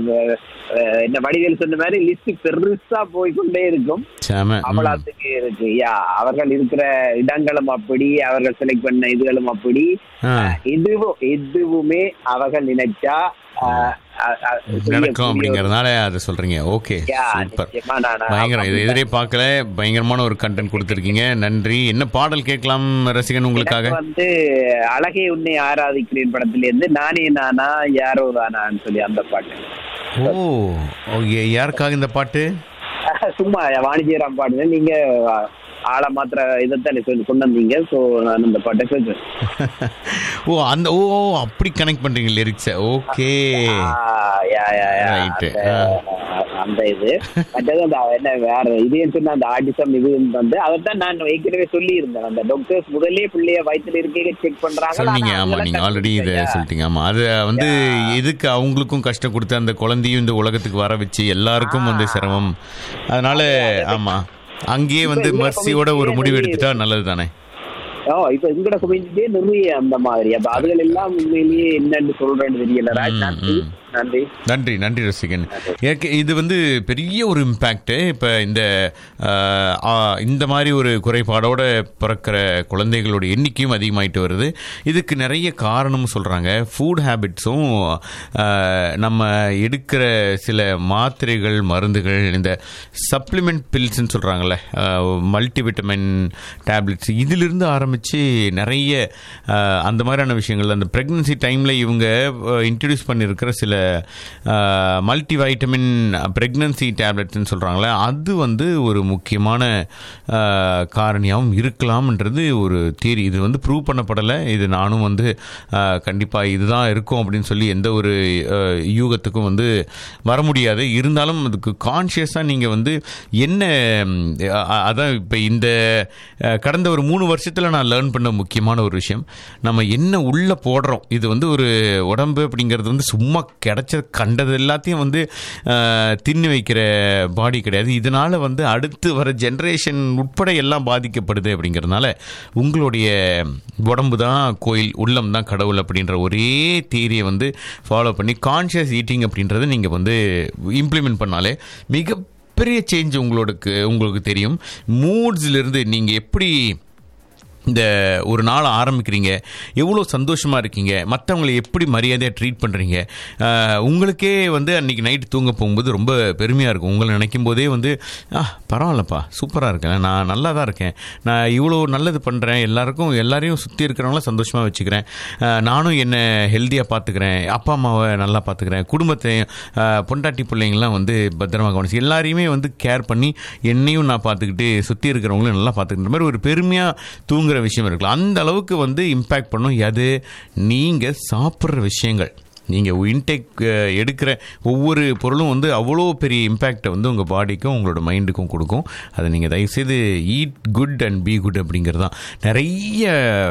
அஹ், என்ன வடிவேல் சொன்ன மாதிரி லிஸ்ட் பெருசா போய்க்கொண்டே இருக்கும் செம ம். அவ்வளவுக்கு இருக்கு யா அவர்கள் இருக்கிற இடங்களும் அப்படி அவர்கள் செலக்ட் பண்ண இதுகளும் அப்படி ஆ எதுவும் எதுவுமே அவர்கள் நினைச்சா அஹ், அஹ், அஹ், நடக்கும் செய்யக்கூடிய அப்படிங்கறதுனால அதை சொல்றீங்க ஓகே யா, சூப்பர் நிச்சயமா நான் பயங்கரம் இது எதிரே பார்க்கல பயங்கரமான ஒரு கண்டென்ட் கொடுத்துருக்கீங்க நன்றி என்ன பாடல் கேட்கலாம் ரசிகன் உங்களுக்காக எனக்கு வந்து அழகே உன்னை ஆராதிக்கிறேன் படத்துல இருந்து நானே நானா யாரோ தானான்னு சொல்லி அந்த பாட்டு ஓ ஓ, ஏ- யாருக்காக இந்த பாட்டு சும்மா வாணிஜியராம் பாடுங்க நீங்க ஆளை மாத்திர இதைத்தானே சொல்லி கொண்டு வந்தீங்க ஸோ நான் இந்த பாட்டை கேட்குறேன் ஓ அந்த ஓ ஓ, அப்படி கனெக்ட் பண்றீங்க லிரிக்ஸ ஓகே Right. அந்த இது மற்றது அந்த என்ன வேற இதையும் சொன்ன அந்த ஆர்டிசம் இது வந்து அதைத்தான் நான் ஏற்கனவே சொல்லி இருந்தேன் அந்த டாக்டர்ஸ் முதல்லே பிள்ளைய வயித்துல இருக்கே செக் பண்றாங்க சொன்னீங்க ஆமா நீங்க ஆல்ரெடி இதை சொல்லிட்டீங்க ஆமா அது வந்து எதுக்கு அவங்களுக்கும் கஷ்டம் கொடுத்து அந்த குழந்தையும் இந்த உலகத்துக்கு வர வச்சு எல்லாருக்கும் வந்து சிரமம் அதனால ஆமா அங்கேயே வந்து மர்சியோட ஒரு முடிவு எடுத்துட்டா நல்லது தானே ஓ இப்ப எங்கட கம்யூனிட்டியே நிறைய அந்த மாதிரி அப்ப அதுகள் எல்லாம் உண்மையிலேயே என்னன்னு சொல்றேன்னு தெரியல ராஜ் ம், நன்றி ம். நன்றி நன்றி நன்றி ரசிகன் ஏற்க இது வந்து பெரிய ஒரு இம்பேக்ட் இப்போ இந்த ஆஹ், ஆ, இந்த மாதிரி ஒரு குறைபாடோட பிறக்கிற குழந்தைகளோட எண்ணிக்கையும் அதிகமாயிட்டு வருது இதுக்கு நிறைய காரணம் சொல்கிறாங்க ஃபுட் ஹேபிட்ஸும் நம்ம எடுக்கிற சில மாத்திரைகள் மருந்துகள் இந்த சப்ளிமெண்ட் பில்ஸ்ன்னு சொல்கிறாங்கல்ல மல்டிவிட்டமின் டேப்லெட்ஸ் இதிலிருந்து ஆரம்பித்து நிறைய ஆஹ், அந்த மாதிரியான விஷயங்கள் அந்த ப்ரெக்னன்சி டைமில் இவங்க இன்ட்ரடியூஸ் பண்ணியிருக்கிற சில மல்டி வைட்டமின் ப்ரெக்னன்சி டேப்லெட்ஸ்னு சொல்கிறாங்களே அது வந்து ஒரு முக்கியமான ஆஹ், காரணியாகவும் இருக்கலாம்ன்றது ஒரு தியரி இது வந்து ப்ரூவ் பண்ணப்படலை இது நானும் வந்து கண்டிப்பாக இதுதான் இருக்கும் அப்படின்னு சொல்லி எந்த ஒரு ஆஹ், யூகத்துக்கும் வந்து வர முடியாது இருந்தாலும் அதுக்கு கான்ஷியஸாக நீங்கள் வந்து என்ன ம், அ- அதான் இப்போ இந்த அஹ், கடந்த ஒரு மூணு வருஷத்தில் நான் லேர்ன் பண்ண முக்கியமான ஒரு விஷயம் நம்ம என்ன உள்ளே போடுறோம் இது வந்து ஒரு உடம்பு அப்படிங்கிறது வந்து சும்மா கிடைச்ச கண்டது எல்லாத்தையும் வந்து அஹ், தின்னு வைக்கிற பாடி கிடையாது இதனால வந்து அடுத்து வர ஜென்ரேஷன் உட்பட எல்லாம் பாதிக்கப்படுது அப்படிங்கிறதுனால உங்களுடைய உடம்பு தான் கோயில் உள்ளம் தான் கடவுள் அப்படின்ற ஒரே தியரியை வந்து ஃபாலோ பண்ணி கான்ஷியஸ் ஈட்டிங் அப்படின்றத நீங்கள் வந்து இம்ப்ளிமெண்ட் பண்ணாலே மிக பெரிய சேஞ்ச் உங்களுக்கு உங்களுக்கு தெரியும் மூட்ஸ்லேருந்து நீங்கள் எப்படி இந்த ஒரு நாளை ஆரம்பிக்கிறீங்க எவ்வளோ சந்தோஷமாக இருக்கீங்க மற்றவங்களை எப்படி மரியாதையாக ட்ரீட் பண்ணுறீங்க உங்களுக்கே வந்து அன்றைக்கி நைட்டு தூங்க போகும்போது ரொம்ப பெருமையாக இருக்கும் உங்களை நினைக்கும் போதே வந்து ஆ பரவாயில்லப்பா சூப்பராக இருக்கேன் நான் நல்லா தான் இருக்கேன் நான் இவ்வளோ நல்லது பண்ணுறேன் எல்லாருக்கும் எல்லாரையும் சுற்றி இருக்கிறவங்கள சந்தோஷமாக வச்சுக்கிறேன் அஹ், நானும் என்னை ஹெல்த்தியாக பார்த்துக்கிறேன் அப்பா அம்மாவை நல்லா பார்த்துக்கிறேன் குடும்பத்தையும் அஹ், பொண்டாட்டி பிள்ளைங்கள்லாம் வந்து பத்திரமா கவனிச்சு எல்லாரையுமே வந்து கேர் பண்ணி என்னையும் நான் பார்த்துக்கிட்டு சுற்றி இருக்கிறவங்களும் நல்லா பார்த்துக்கிற மாதிரி ஒரு பெருமையாக தூங்குற விஷயம் இருக்கலாம் அந்த அளவுக்கு வந்து இம்பேக்ட் பண்ணும் எது நீங்கள் சாப்பிட்ற விஷயங்கள் நீங்கள் இன்டேக் எடுக்கிற ஒவ்வொரு பொருளும் வந்து அவ்வளோ பெரிய இம்பேக்டை வந்து உங்கள் பாடிக்கும் உங்களோட மைண்டுக்கும் கொடுக்கும் அதை நீங்கள் தயவுசெய்து eat good and be good அப்படிங்கிறது தான் நிறைய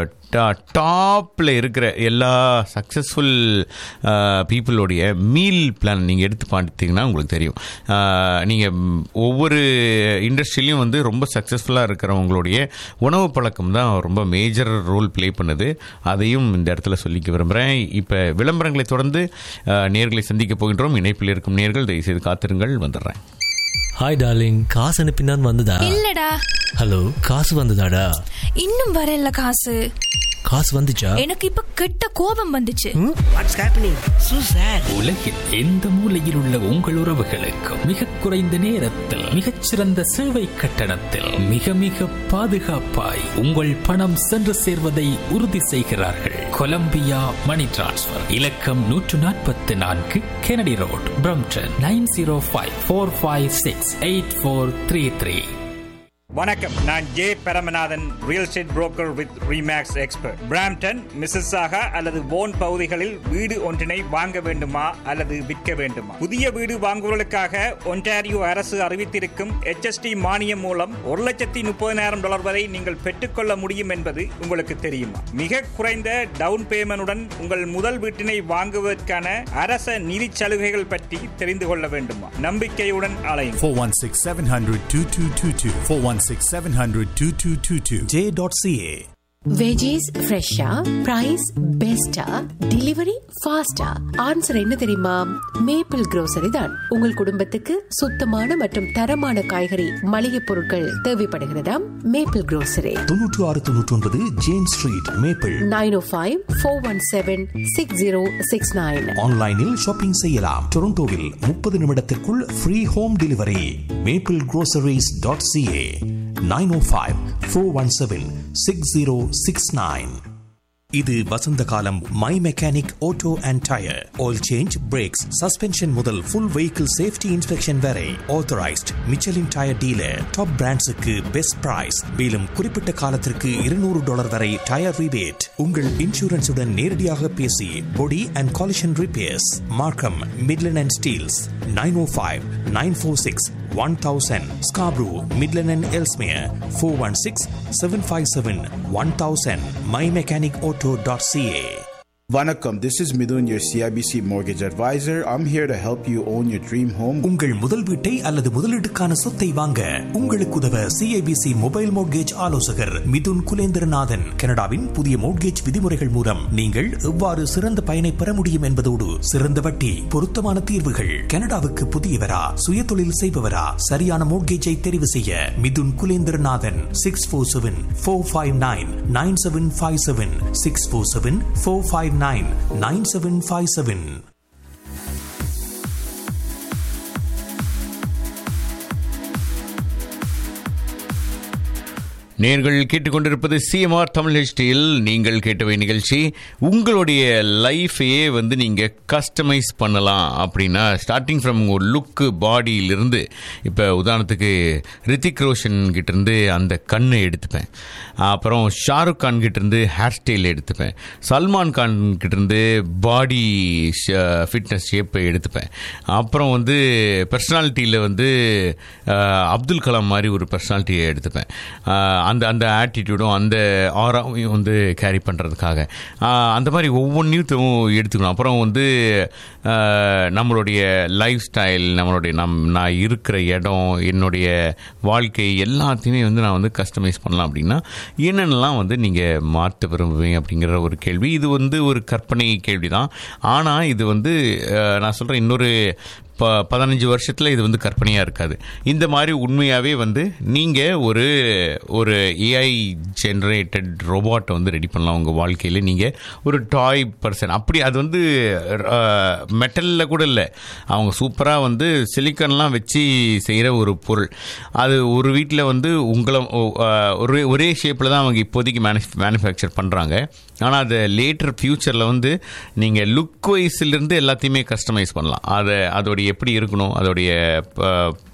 டாப்பில் இருக்கிற எல்லா சக்ஸஸ்ஃபுல் பீப்புளோடைய மீல் பிளான் நீங்கள் எடுத்து பார்த்தீங்கன்னா உங்களுக்கு தெரியும் நீங்கள் ஒவ்வொரு இண்டஸ்ட்ரியிலையும் வந்து ரொம்ப சக்ஸஸ்ஃபுல்லாக இருக்கிறவங்களுடைய உணவு பழக்கம் தான் ரொம்ப மேஜர் ரோல் ப்ளே பண்ணுது அதையும் இந்த இடத்துல சொல்லிக்க விரும்புகிறேன் இப்போ விளம்பரங்களை தொடர்ந்து அஹ், நேர்களை சந்திக்க போகின்றோம் இணைப்பில் இருக்கும் நேர்கள் தயவுசெய்து காத்திருங்கள் வந்துடுறேன் ஹாய் டார்லிங் காசு அனுப்பினான் வந்ததா இல்லடா ஹலோ காசு வந்ததாடா இன்னும் வரல காசு காசு வந்துச்சா எனக்கு இப்ப கெட்ட கோபம் வந்துச்சு வாட்ஸ் ஹேப்பனிங் சூ சார் உலகில் எந்த மூலையில் உள்ள உங்கள் உறவுகளுக்கு மிக குறைந்த நேரத்தில் மிகச்சிறந்த சேவை கட்டணத்தில் மிக மிக பாதுகாப்பாய் உங்கள் பணம் சென்று சேர்வதை உறுதி செய்கிறார்கள் கொலம்பியா மணி டிரான்ஸ்ஃபர் இலக்கம் நூற்று நாற்பத்தி நான்கு Kennedy road Brampton nine zero five four five six eight four three three வணக்கம் நான் J Paramanathan real estate broker with Remax expert Brampton Mississauga அல்லது போன் பகுதிகளில் வீடு ஒன்றினை வாங்க வேண்டுமா அல்லது விற்க வேண்டுமா புதிய வீடு வாங்குவதற்காக ஒன்டாரியோ அரசு அறிவித்திருக்கும் HST மானியம் மூலம் ஒரு லட்சத்தி முப்பதினாயிரம் டாலர் வரை நீங்கள் பெற்றுக்கொள்ள முடியும் என்பது உங்களுக்கு தெரியுமா மிக குறைந்த டவுன் பேமெண்டுடன் உங்கள் முதல் வீட்டினை வாங்குவதற்கான அரச நிதி சலுகைகள் பற்றி தெரிந்து கொள்ள வேண்டுமா நம்பிக்கையுடன் அலையும் 416 700 2222. 416 700 2222. J.ca. வெஜிஸ் ஃப்ரெஷ்ஷா பிரைஸ் பெஸ்டா டெலிவரி ஃபாஸ்டா ஆன்சர் என்ன தெரியுமா மேப்பிள் grocery தான் உங்கள் குடும்பத்துக்கு சுத்தமான மற்றும் தரமான காய்கறி மளிகை பொருட்கள் தேவைப்படுகிறதாம் மேப்பிள் grocery தொன்னூற்று ஆறு தொன்னூற்றி ஒன்பது James street Maple nine O five four one seven six zero six nine ஆன்லைனில் ஷாப்பிங் செய்யலாம் டொரண்டோவில் முப்பது நிமிடத்திற்குள் free home delivery Maple groceries dot CA nine O five four one seven six zero six nine இது வசந்த காலம் my mechanic auto and tyre oil change brakes suspension முதல் full vehicle safety inspection வரை authorised Michelin tyre dealer top பிராண்ட்ஸுக்கு best price மேலும் குறிப்பிட்ட காலத்திற்கு இருநூறு டாலர் வரை டயர் ரிபேட் உங்கள் இன்சூரன்ஸுடன் நேரடியாக பேசி body and collision repairs Markham Midland and Steeles nine O five nine four six one thousand Scarborough Midland and Ellesmere four one six seven five seven one thousand my mechanic auto dot CA Vanakkam, this is Midun, your CIBC mortgage advisor. I'm here to help you own your dream home. உங்கள் முதல் வீட்டை அல்லது முதலீட்டுக்கான சொத்தை வாங்க உங்களுக்கு உதவ CIBC mobile mortgage ஆலோசகர் மிதுன் குலேந்திரநாதன் கனடாவின் புதிய மோட்கேஜ் விதிமுறைகள் மூலம் நீங்கள் எவ்வாறு சிறந்த பயனை பெற முடியும் என்பதோடு சிறந்த வட்டி பொருத்தமான தீர்வுகள் கனடாவுக்கு புதியவரா சுய தொழில் செய்பவரா சரியான மோட்கேஜை தெரிவு செய்ய Mithun Kulendranathan six four seven four five nine nine seven five seven six four seven four five nine nine seven five seven நேர்கள் கேட்டுக்கொண்டிருப்பது சிஎம்ஆர் தமிழ் ஹெச்டியில் நீங்கள் கேட்டவை நிகழ்ச்சி உங்களுடைய லைஃபையே வந்து நீங்கள் கஸ்டமைஸ் பண்ணலாம் அப்படின்னா ஸ்டார்டிங் ஃப்ரம் ஒரு லுக்கு பாடியிலிருந்து இப்போ உதாரணத்துக்கு ரித்திக் ரோஷன் கிட்டேருந்து அந்த கண்ணை எடுத்துப்பேன் அப்புறம் ஷாருக் கான் கிட்டேருந்து ஹேர் ஸ்டைல் எடுத்துப்பேன் சல்மான் கான் கிட்டேருந்து பாடி ஃபிட்னஸ் ஷேப்பை எடுத்துப்பேன் அப்புறம் வந்து பர்சனாலிட்டியில் வந்து அஹ், அப்துல் கலாம் மாதிரி ஒரு பர்சனாலிட்டியை எடுத்துப்பேன் அஹ், அந்த அந்த ஆட்டிடியூடும் அந்த ஆராவையும் வந்து கேரி பண்ணுறதுக்காக அந்த மாதிரி ஒவ்வொன்றையும் எடுத்துக்கணும் அப்புறம் வந்து அஹ், நம்மளுடைய லைஃப் ஸ்டைல் நம்மளுடைய நம் நான் இருக்கிற இடம் என்னுடைய வாழ்க்கை எல்லாத்தையுமே வந்து நான் வந்து கஸ்டமைஸ் பண்ணலாம் அப்படின்னா என்னென்னலாம் வந்து நீங்கள் மாற்ற விரும்புவீங்க அப்படிங்கிற ஒரு கேள்வி இது வந்து ஒரு கற்பனை கேள்வி தான் ஆனால் இது வந்து அஹ், நான் சொல்கிறேன் இன்னொரு ப பதினஞ்சு வருஷத்தில் இது வந்து கற்பனையாக இருக்காது இந்த மாதிரி உண்மையாகவே வந்து நீங்கள் ஒரு ஒரு ஏஐ ஜென்ரேட்டட் ரோபாட்டை வந்து ரெடி பண்ணலாம் உங்கள் வாழ்க்கையில் நீங்கள் ஒரு டாய் பர்சன் அப்படி அது வந்து மெட்டலில் கூட இல்லை அவங்க சூப்பராக வந்து சிலிக்கன்லாம் வச்சு செய்கிற ஒரு பொருள் அது ஒரு வீட்டில் வந்து உங்களை அஹ், ஒரே ஒரே ஷேப்பில் தான் அவங்க இப்போதைக்கு மேனு மேனுஃபேக்சர் பண்ணுறாங்க ஆனால் அது லேட்டர் ஃப்யூச்சரில் வந்து நீங்கள் லுக் வைஸ்லேருந்து எல்லாத்தையுமே கஸ்டமைஸ் பண்ணலாம் அதை அதோடைய எப்படி இருக்கணும் அதோடைய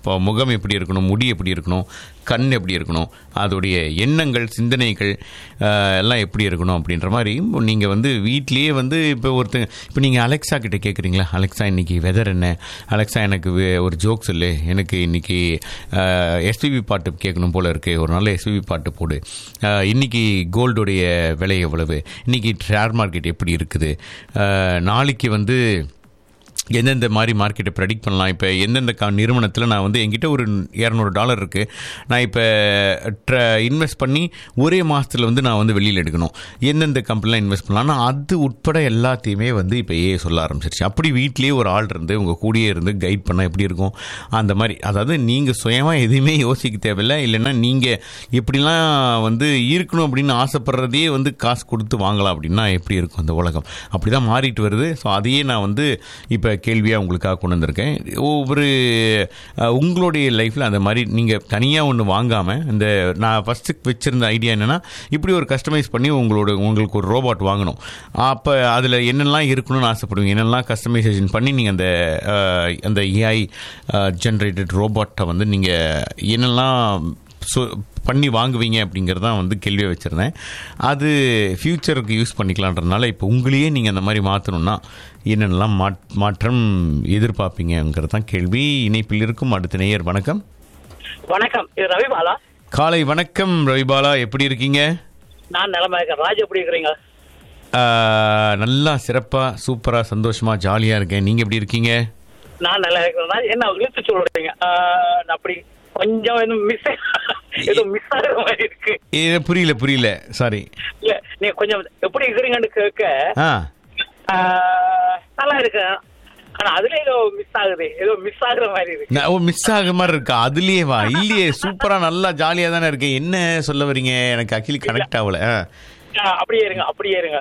இப்போ முகம் எப்படி இருக்கணும் முடி எப்படி இருக்கணும் கண் எப்படி இருக்கணும் அதோடைய எண்ணங்கள் சிந்தனைகள் அஹ், எல்லாம் எப்படி இருக்கணும் அப்படின்ற மாதிரி நீங்கள் வந்து வீட்லேயே வந்து இப்போ ஒருத்தங்க இப்போ நீங்கள் அலெக்ஸா கிட்ட கேட்குறீங்களா அலெக்ஸா இன்னைக்கு வெதர் என்ன அலெக்ஸா எனக்கு வே- ஒரு ஜோக் சொல்லு எனக்கு இன்னைக்கு எஸ்பிபி பாட்டு கேட்கணும் போல இருக்கு ஒரு நல்ல எஸ்பிபி பாட்டு போடு அஹ், இன்னைக்கு கோல்டுடைய விலை எவ்வளவு இன்னைக்கு ஷேர் மார்க்கெட் எப்படி இருக்குது அஹ், நாளைக்கு வந்து எந்தெந்த மாதிரி மார்க்கெட்டை ப்ரெடிக்ட் பண்ணலாம் இப்போ எந்தெந்த க நிறுவனத்தில் நான் வந்து என்கிட்ட ஒரு இரநூறு டாலர் இருக்குது நான் இப்போ ட்ர இன்வெஸ்ட் பண்ணி ஒரே மாதத்தில் வந்து நான் வந்து வெளியில் எடுக்கணும் எந்தெந்த கம்பெனிலாம் இன்வெஸ்ட் பண்ணலாம் ஆனால் அது உட்பட எல்லாத்தையுமே வந்து இப்போ ஏ சொல்ல ஆரம்பிச்சிருச்சு அப்படி வீட்லேயே ஒரு ஆள் இருந்து உங்கள் கூடயே இருந்து கைட் பண்ணால் எப்படி இருக்கும் அந்த மாதிரி அதாவது நீங்கள் சுயமாக எதுவுமே யோசிக்க தேவையில்லை இல்லைன்னா நீங்கள் எப்படிலாம் வந்து இருக்கணும் அப்படின்னு ஆசைப்படுறதையே வந்து காசு கொடுத்து வாங்கலாம் அப்படின்னா எப்படி இருக்கும் அந்த உலகம் அப்படி தான் மாறிட்டு வருது ஸோ அதையே நான் வந்து இப்போ கேள்வியாக உங்களுக்காக கொண்டு வந்திருக்கேன் ஒவ்வொரு அஹ், உங்களுடைய லைஃப்பில் அந்த மாதிரி நீங்கள் தனியாக ஒன்று வாங்காமல் இந்த நான் ஃபஸ்ட்டு வச்சுருந்த ஐடியா என்னென்னா இப்படி ஒரு கஸ்டமைஸ் பண்ணி உங்களோட உங்களுக்கு ஒரு ரோபோட் வாங்கணும் அப்போ அதில் என்னெல்லாம் இருக்கணும்னு ஆசைப்படுவீங்க என்னெல்லாம் கஸ்டமைசேஷன் பண்ணி நீங்கள் அந்த அஹ், அந்த ஏஐ ஜென்ரேட்டட் ரோபோட்டை வந்து நீங்கள் என்னெல்லாம் சொ பண்ணி வாங்குவீங்க அப்படிங்கிறதான் வந்து கேள்வியாக வச்சுருந்தேன் அது ஃப்யூச்சருக்கு யூஸ் பண்ணிக்கலான்றதுனால இப்போ உங்களையே நீங்கள் அந்த மாதிரி மாற்றணும்னா என்னென்னலாம் மாட் மாற்றம் எதிர்பார்ப்பீங்கிறது தான் கேள்வி இணைப்பில் இருக்கும் அடுத்த நேயர் வணக்கம் வணக்கம் இது ரவிபாலா காலை வணக்கம் ரவிபாலா எப்படி இருக்கீங்க நான் நிலைமை இருக்கேன் ராஜ் எப்படி இருக்கிறீங்க ஆஹ், நல்லா சிறப்பாக சூப்பராக சந்தோஷமாக ஜாலியாக இருக்கேன் நீங்கள் எப்படி இருக்கீங்க நான் நல்லா இருக்கிறேன் ராஜ் என்ன இழுத்து சொல்றீங்க ஆஹ், நான் அப்படி கொஞ்சம் எதுவும் மிஸ் ஏதோ மிஸ் ஆகுற மாதிரி இருக்கு ஏ, புரியல புரியல சாரி இல்ல நீங்க கொஞ்சம் எப்படி இருக்கிறீங்கன்னு கேட்க ஆ ஆஹ், நல்லா இருக்கேன் ஆனா அதுல ஏதோ மிஸ் ஆகுது ஏதோ மிஸ் ஆகுற மாதிரி இருக்கு நான் ஓ மிஸ் ஆகுற மாதிரி இருக்கா அதுலயே வா இல்லையே சூப்பரா நல்லா ஜாலியா தானே இருக்கேன் என்ன சொல்ல வரீங்க எனக்கு அக்கிலி கனெக்ட் ஆகல ஆ. ஆஹ், அப்படியே இருங்க அப்படியே இருங்க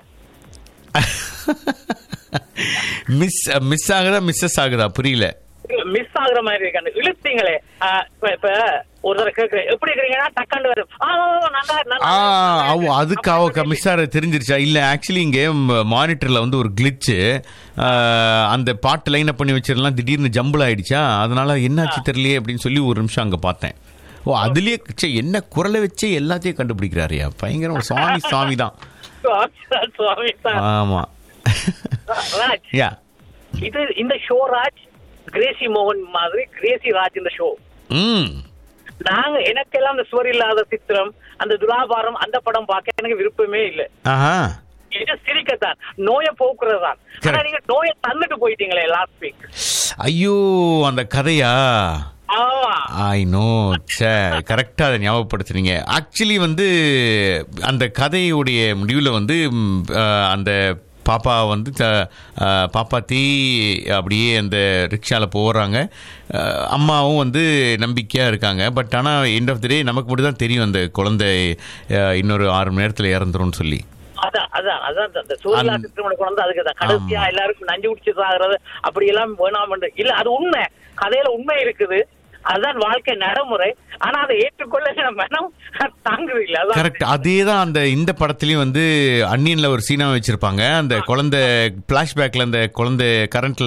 மிஸ் மிஸ் ஆகுதா மிஸ்ஸஸ் ஆகுதா புரியல மிஸ் ஆகுற மாதிரி இருக்கு அந்த இழுத்தீங்களே ஆஹ், இப்ப இப்ப ஒரு தடவை கேக்குறேன் எப்படி இருக்கிறீங்கன்னா டக்காண்டு வரும் ஆ, நல்லா நல்லா ஆ அவ அதுக்கு அவ மிஸ் ஆக தெரிஞ்சிருச்சா இல்ல ஆக்சுவலி இங்க மானிட்டர்ல வந்து ஒரு கிளிச்சு அந்த பாட்டு லைன் அப் பண்ணி வச்சிடலாம் திடீர்னு ஜம்பிள் ஆயிடுச்சா அதனால என்னாச்சு தெரியலையே அப்படின்னு சொல்லி ஒரு நிமிஷம் அங்க பார்த்தேன் ஓ அதுலயே ச்சே, என்ன குரலை வச்சே எல்லாத்தையும் கண்டுபிடிக்கிறாரியா பயங்கரம் ஒரு சுவாமி சுவாமி தான் சுவாமி தான், சுவாமி தான். ஆமா ராஜ் யா இது இந்த ஷோ ராஜ் கிரேசி மோகன் மாதிரி கிரேசி ராஜ் இந்த ஷோ ம் நாங்க எனக்கெல்லாம் அந்த சுவர் இல்லாத சித்திரம் அந்த துலாபாரம் அந்த படம் பார்க்க எனக்கு விருப்பமே இல்ல ஆஹா இது சிரிக்கத்தான் நோயை போக்குறதுதான் ஆனா நீங்க நோயை தந்துட்டு போயிட்டீங்களே லாஸ்ட் வீக் ஐயோ அந்த கதையா ஆமா ஐ நோ சே கரெக்டாக அதை ஞாபகப்படுத்துனீங்க ஆக்சுவலி வந்து அந்த கதையுடைய முடிவில் வந்து ம், அஹ், அந்த பாப்பா வந்து த- அஹ், பாப்பாத்தி அப்படியே அந்த ரிக்ஷாவில் போகிறாங்க அம்மாவும் வந்து நம்பிக்கையாக இருக்காங்க பட் ஆனால் எண்ட் ஆஃப் த டே நமக்கு மட்டும் தான் தெரியும் அந்த குழந்தை அஹ், இன்னொரு ஆறு மணி நேரத்தில் இறந்துரும்னு சொல்லி அதான் அதான் அதான் அந்த- அந்த சூரியலா சித்திரமணி குழந்தை அதுக்கு தான் கடைசியா எல்லாருக்கும் நஞ்சு குடிச்சு ஆகுறது அப்படி எல்லாம் வேணாம் இல்ல அது உண்மை கதையில உண்மை இருக்குது அதுதான் வாழ்க்கை நடைமுறை ஆனா அதை ஏற்றுக்கொள்ள மனம் தாங்குது இல்ல அதான் கரெக்ட் அதே தான் அந்த இந்த படத்துலயும் வந்து அன்னியன்ல ஒரு சீனா வச்சிருப்பாங்க அந்த குழந்தை பிளாஷ்பேக்ல அந்த குழந்தை கரண்ட்ல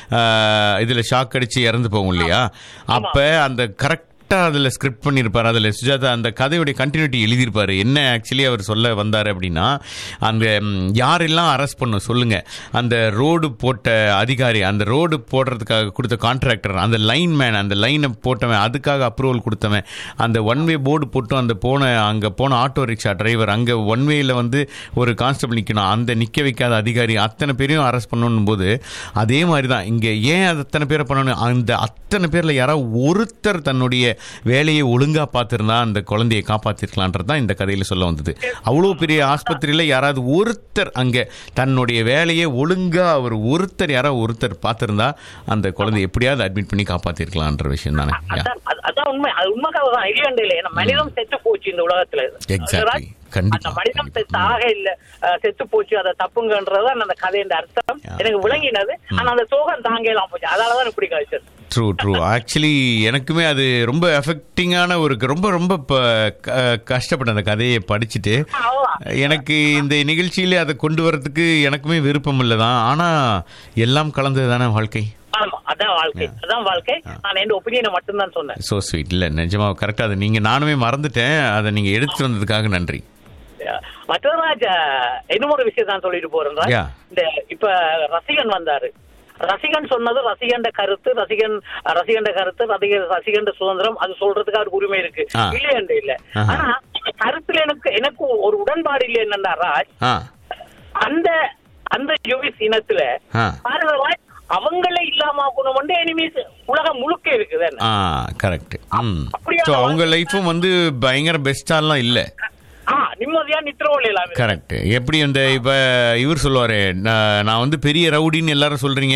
இதுல ஷாக் அடிச்சு இறந்து போகும் இல்லையா அப்ப அந்த கரெக்ட் அதில் ஸ்கிரிப்ட் பண்ணியிருப்பார் அதில் சுஜாதா அந்த கதையுடைய கண்டினியூட்டி எழுதியிருப்பாரு என்ன ஆக்சுவலி அவர் சொல்ல வந்தார் அப்படின்னா அந்த ம், யாரெல்லாம் அரெஸ்ட் பண்ணும் சொல்லுங்க அந்த ரோடு போட்ட அதிகாரி அந்த ரோடு போடுறதுக்காக கொடுத்த கான்ட்ராக்டர் அந்த லைன் மேன் அந்த லைனை போட்டவன் அதுக்காக அப்ரூவல் கொடுத்தவன் அந்த ஒன் வே போர்டு போட்டும் அந்த போன அங்கே போன ஆட்டோ ரிக்ஷா டிரைவர் அங்கே ஒன் வேல வந்து ஒரு கான்ஸ்டபிள் நிற்கணும் அந்த நிற்க வைக்காத அதிகாரி அத்தனை பேரையும் அரெஸ்ட் பண்ணணும் போது அதே மாதிரி தான் இங்கே ஏன் அது அத்தனை பேரை பண்ணணும் அந்த அத்தனை பேரில் யாராவது ஒருத்தர் தன்னுடைய வேலையை ஒழுங்காக பார்த்துருந்தா அந்த குழந்தையை காப்பாற்றிருக்கலான்றது தான் இந்த கதையில் சொல்ல வந்தது அவ்வளோ பெரிய ஆஸ்பத்திரியில் யாராவது ஒருத்தர் அங்கே தன்னுடைய வேலையை ஒழுங்காக அவர் ஒருத்தர் யாராவது ஒருத்தர் பார்த்துருந்தா அந்த குழந்தையை எப்படியாவது அட்மிட் பண்ணி காப்பாற்றிருக்கலான்ற விஷயம் தானே யா அதான் அது- அதான் உண்மை அது உண்மைக்காக தான் இல்லையாண்டு இல்லை ஏன்னா மனிதம் செத்து போச்சு இந்த உலகத்துல எக்ஸாக்ட்லி கண்டிப்பா அந்த மனிதம் செத்து ஆக இல்ல அஹ், செத்து போச்சு அதை தப்புங்கன்றதுதான் அந்த கதையின் அர்த்தம் எனக்கு விளங்கினது ஆனா அந்த சோகம் தாங்கலாம் போச்சு அதனாலதான் இப்படி கழிச்சது ட்ரூ ட்ரூ ஆக்சுவலி எனக்குமே அது ரொம்ப எஃபெக்டிங்கான ஒரு ரொம்ப ரொம்ப ப- க- கஷ்டப்பட்டேன் அந்த கதையை படிச்சுட்டு எனக்கு இந்த நிகழ்ச்சியில அதை கொண்டு வரதுக்கு எனக்குமே விருப்பம் இல்லதான் ஆனா எல்லாம் கலந்தது தானே வாழ்க்கை ஆமா அதான் வாழ்க்கை அதான் வாழ்க்கை நான் என் ஒப்பீனியனை மட்டும்தான் சொன்னேன் சோ ஸ்வீட் இல்ல நிஜமா கரெக்டா அதை நீங்க நானுமே மறந்துட்டேன் அதை நீங்க எடுத்து வந்ததுக்காக நன்றி மற்றொரு ராஜ் இன்னும் ஒரு விஷயம் தான் சொல்லிட்டு போறேன் ராஜ். Yeah. இந்த இப்ப ரசிகன் வந்தாரு ரசிகன் சொன்னது ரசிகண்ட கருத்து ரசிகன் ரசிகண்ட கருத்து ரசிகன் ரசிகண்ட சுதந்திரம் அது சொல்றதுக்கு அவருக்கு உரிமை இருக்கு ஆ. இல்லையண்டு இல்ல ஆஹா. ஆனா கருத்துல எனக்கு எனக்கு ஒரு உடன்பாடு இல்லை என்னன்னா ராஜ் ஆ அந்த அந்த யுவிஸ் இனத்துல ஆ பாருங்க ராஜ் அவங்களே இல்லாம ஆக்கணும் எனிமீஸ் உலகம் முழுக்க இருக்குது என்ன? ஆ கரெக்ட் ம் அப்படியா? ஸோ அவங்க லைஃப்பும் வந்து பயங்கர பெஸ்டாலாம் இல்லை ஆ நிம்மதியா நித்திரவோல் இல்லாம கரெக்ட் எப்படி அந்த இப்போ இவர் சொல்லுவார் நான் நான் வந்து பெரிய ரவுடின்னு எல்லாரும் சொல்கிறீங்க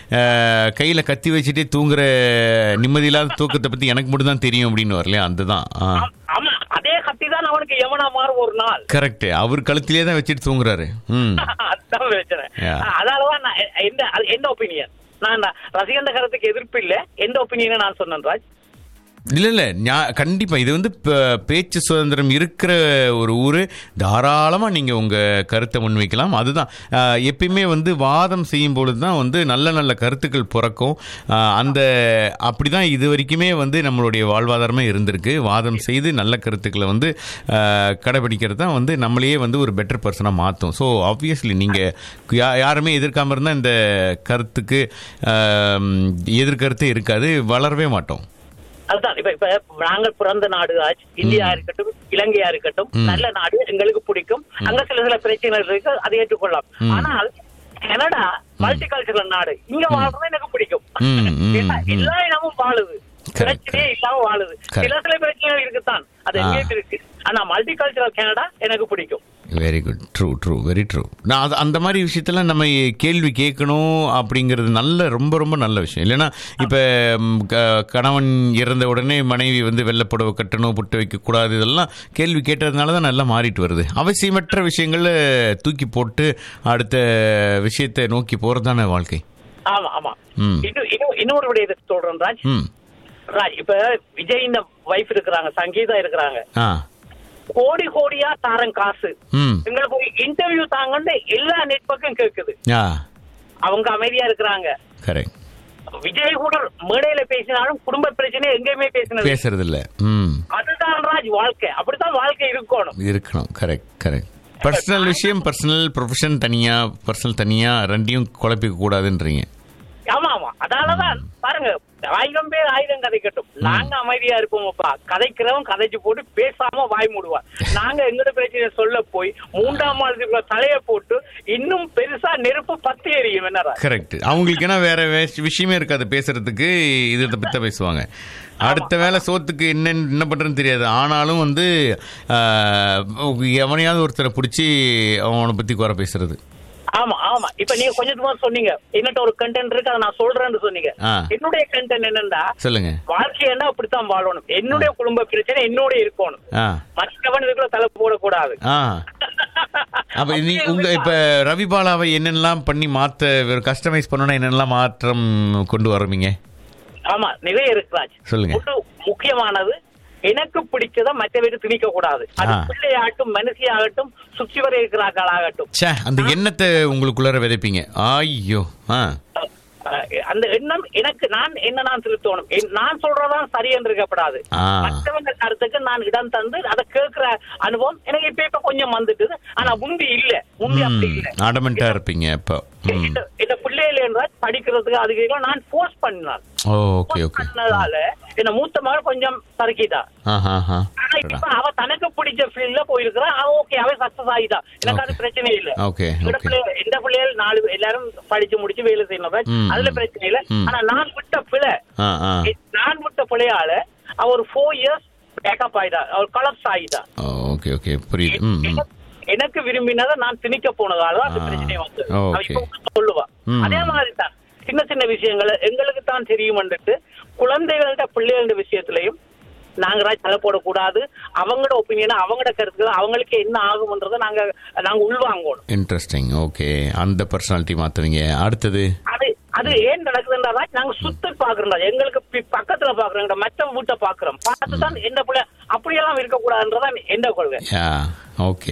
கையில் கத்தி வச்சுட்டே தூங்குற நிம்மதியில்லாத தூக்கத்தை பற்றி எனக்கு மட்டும் தான் தெரியும் அப்படின்னு வரலையா அதுதான் ஆ ஆமா அதே கத்தி தான் அவனுக்கு எவனா மாறும் ஒரு நாள் கரெக்ட் அவர் கழுத்திலே தான் வச்சுட்டு தூங்குறாரு ம் அதுதான் பிரச்சனை Yeah. அதனாலதான் நான் எ- எந்த அது எந்த ஒப்பீனியன் நான் நான் ரசிகண்ட கருத்துக்கு எதிர்ப்பு இல்ல எந்த ஒப்பீனியனை நான் சொன்னேன் ராஜ் இல்ல இல்ல ஞா- கண்டிப்பா இது வந்து ப- பேச்சு சுதந்திரம் இருக்கிற ஒரு ஊரு தாராளமா நீங்க உங்க கருத்தை முன்வைக்கலாம் அதுதான் ஆஹ், எப்பயுமே வந்து வாதம் செய்யும் பொழுது தான் வந்து நல்ல நல்ல கருத்துக்கள் பிறக்கும் ஆஹ், அந்த அப்படிதான் இது வரைக்குமே வந்து நம்மளுடைய வாழ்வாதாரமே இருந்திருக்கு வாதம் செய்து நல்ல கருத்துக்களை வந்து ஆஹ், கடைபிடிக்கிறது தான் வந்து நம்மளையே வந்து ஒரு பெட்டர் பர்சனாக மாற்றும் ஸோ ஆப்வியஸ்லி நீங்கள் யா யாருமே எதிர்க்காம இருந்தால் இந்த கருத்துக்கு ஆஹ், எதிர்கருத்தே இருக்காது வளரவே மாட்டோம் அதுதான் இப்ப இப்ப நாங்கள் பிறந்த நாடு ராஜ் இந்தியா இருக்கட்டும் இலங்கையா இருக்கட்டும் ம். நல்ல நாடு எங்களுக்கு பிடிக்கும் அங்க சில சில பிரச்சனைகள் இருக்கு அதை ஏற்றுக்கொள்ளலாம் ம். ஆனால் கனடா மல்டிகல்ச்சரல் நாடு இங்க வாழ்றது எனக்கு பிடிக்கும் ம், ம், ஏன்னா ம். எல்லா இடமும் வாழுது பிரச்சனையே இல்லாம வாழுது Correct. சில சில பிரச்சனைகள் இருக்குதான் அது ஆ. எங்கேயும் இருக்கு ஆனா மல்டிகல்ச்சரல் கனடா எனக்கு பிடிக்கும் very good true true very true நான் அது அந்த மாதிரி விஷயத்தெல்லாம் நம்ம கேள்வி கேட்கணும் அப்படிங்கிறது நல்ல ரொம்ப ரொம்ப நல்ல விஷயம் இல்லைன்னா இப்போ கணவன் இறந்த உடனே மனைவி வந்து வெள்ளைப்புடவை கட்டணும் புட்டு வைக்கக்கூடாது இதெல்லாம் கேள்வி கேட்டதுனால தான் நல்லா மாறிட்டு வருது அவசியமற்ற விஷயங்களை தூக்கி போட்டு அடுத்த விஷயத்தை நோக்கி போகிறது தானே வாழ்க்கை ஆமா ஆமா ம் இன்னும் இன்னும் இன்னொரு விடயத்தை சொல்றேன் ராஜ் ம் ராஜ் இப்ப விஜய் இந்த வைஃப் இருக்கிறாங்க சங்கீதா இருக்கிறாங்க ஆ கோடி கோடியா தாரன் காசு ம் எங்களுக்கு ஒரு இன்டர்வியூ தாங்கன்னு எல்லா நெட்வொர்க்கும் கேக்குது ஆ அவங்க அமைதியா இருக்கிறாங்க கரெக்ட் விஜய் கூட மேடையில பேசினாலும் குடும்ப பிரச்சனை எங்கேயுமே பேசினது பேசுறது இல்ல ம் அதுதான் ராஜ் வாழ்க்கை அப்படித்தான் வாழ்க்கை இருக்கணும் இருக்கணும் கரெக்ட் கரெக்ட் பர்சனல் விஷயம் பர்சனல் ப்ரொஃபஷன் தனியா பர்சனல் தனியா ரெண்டையும் குழப்பிக்க கூடாதுன்றீங்க ஆமா ஆமா அதனாலதான் பாருங்க ஆயிரம் பேர் ஆயிரம் கதைக்கட்டும் நாங்க அமைதியா இருப்போம்ப்பா கதைக்கிறவன் கதைச்சு போட்டு பேசாம வாய் மூடுவான் நாங்க எங்கட பிரச்சனையை சொல்ல போய் மூன்றாம் மாதத்துக்குள்ள தலைய போட்டு இன்னும் பெருசா நெருப்பு பத்தி எரியும் என்னடா கரெக்ட் அவங்களுக்கு என்ன வேற வே- விஷயமே இருக்காது பேசுறதுக்கு இதை பத்தி பேசுவாங்க அடுத்த வேலை சோத்துக்கு என்ன என்ன பண்றதுன்னு தெரியாது ஆனாலும் வந்து ஆஹ், எவனையாவது ஒருத்தரை பிடிச்சி அவனை பத்தி குறை பேசுறது ஆமா ஆமா இப்ப நீங்க கொஞ்சத்துமா சொன்னீங்க என்னட்ட ஒரு கண்டென்ட் இருக்கு அதை நான் சொல்றேன்னு சொன்னீங்க ஆ. என்னுடைய கண்டென்ட் என்னன்னா சொல்லுங்க வாழ்க்கைன்னா அப்படித்தான் வாழணும் என்னுடைய குடும்ப பிரச்சனை என்னோட இருக்கணும் ஆ மற்றவன் இதுக்குள்ள தலை போடக்கூடாது ஆ அப்ப நீ உங்க இப்ப ரவிபாலாவை என்னென்னலாம் பண்ணி மாத்த கஸ்டமைஸ் பண்ணணும்னா என்னென்னலாம் மாற்றம் கொண்டு வரவீங்க ஆமா நிறைய இருக்கு ராஜ் சொல்லுங்க. ஒண்ணு முக்கியமானது எனக்கு பிடிச்சத மற்றவருக்கு திணிக்க கூடாது அது ஆ. பிள்ளையாகட்டும் மனுஷியாகட்டும் சுற்றி வர இருக்கிறார்களாகட்டும் ச்சே அந்த எண்ணத்தை உங்களுக்குள்ளார விதைப்பீங்க ஐயோ ஆ அஹ், அந்த எண்ணம் எனக்கு நான் என்ன நான் திருத்தணும் என்- நான் சொல்றதான் சரி என்று இருக்கப்படாது ஆ. மற்றவங்க கருத்துக்கு நான் இடம் தந்து அதை கேட்கிற அனுபவம் எனக்கு இப்ப இப்ப கொஞ்சம் வந்துட்டுது ஆனா முந்தி இல்ல முந்தி அப்படி இல்ல ஆடமெண்டா இருப்பீங்க இப்போ ம் இந்த- இந்த பிள்ளைகள் என்றால் படிக்கிறதுக்கு அதுக்கு நான் ஃபோர்ஸ் பண்ணான் ஓகே ஓகே பண்ணதால என்ன மூத்த மகள் கொஞ்சம் சறுக்கிட்டா ஆஹா ஆஹா ஆனா இப்ப அவ தனக்கு பிடிச்ச ஃபீல்ட்ல போயிருக்கிறா அவ ஓகே அவ சக்சஸ் ஆகிட்டா எனக்கு அது பிரச்சனை இல்ல ஓகே இந்த ஓகே பிள்ளைகள் எந்த பிள்ளைகள் நாலு எல்லாரும் படிச்சு முடிச்சு வேலை செய்யணும் ம், அதுல ம். பிரச்சனை இல்ல ம். ஆனா நான் விட்ட பிள்ளை ஆ ஆ நான் விட்ட பிள்ளையால அவ ஒரு ஃபோர் இயர்ஸ் பேக்கப் ஆயிட்டா அவர் கலப்ஸ் ஆகிட்டா ஓகே ஓகே புரியுது ம் ம் எனக்கு விரும்பினதை நான் திணிக்க போனதால தான் அந்த ஆ. பிரச்சனை வந்து ஓகே. அவ இப்ப கூட சொல்லுவா ம். அதே மாதிரி தான் சின்ன சின்ன விஷயங்கள் எங்களுக்கு தான் தெரியும்ன்றது குழந்தைகள்ட்ட பிள்ளைகள விஷயத்திலையும் நாங்க ராஜ் தலை போடக்கூடாது அவங்களோட ஒப்பீனியனை அவங்களோட கருத்துக்கள் அவங்களுக்கு என்ன ஆகும்ன்றதை நாங்க நாங்க உள்வாங்கணும் இன்ட்ரெஸ்டிங் ஓகே அந்த பர்சனாலிட்டி மாத்துவீங்க அடுத்தது அது அது ஏன் நடக்குதுன்றா ராஜ் நாங்க சுத்தி பாக்குறோம் ராஜ். எங்களுக்கு பி- பக்கத்துல பாக்குறோம் மற்ற வீட்டை பாக்குறோம் பார்த்து தான் எந்த பிள்ளை அப்படியெல்லாம் இருக்கக்கூடாதுன்றதான் எந்த கொள்கை யா ஓகே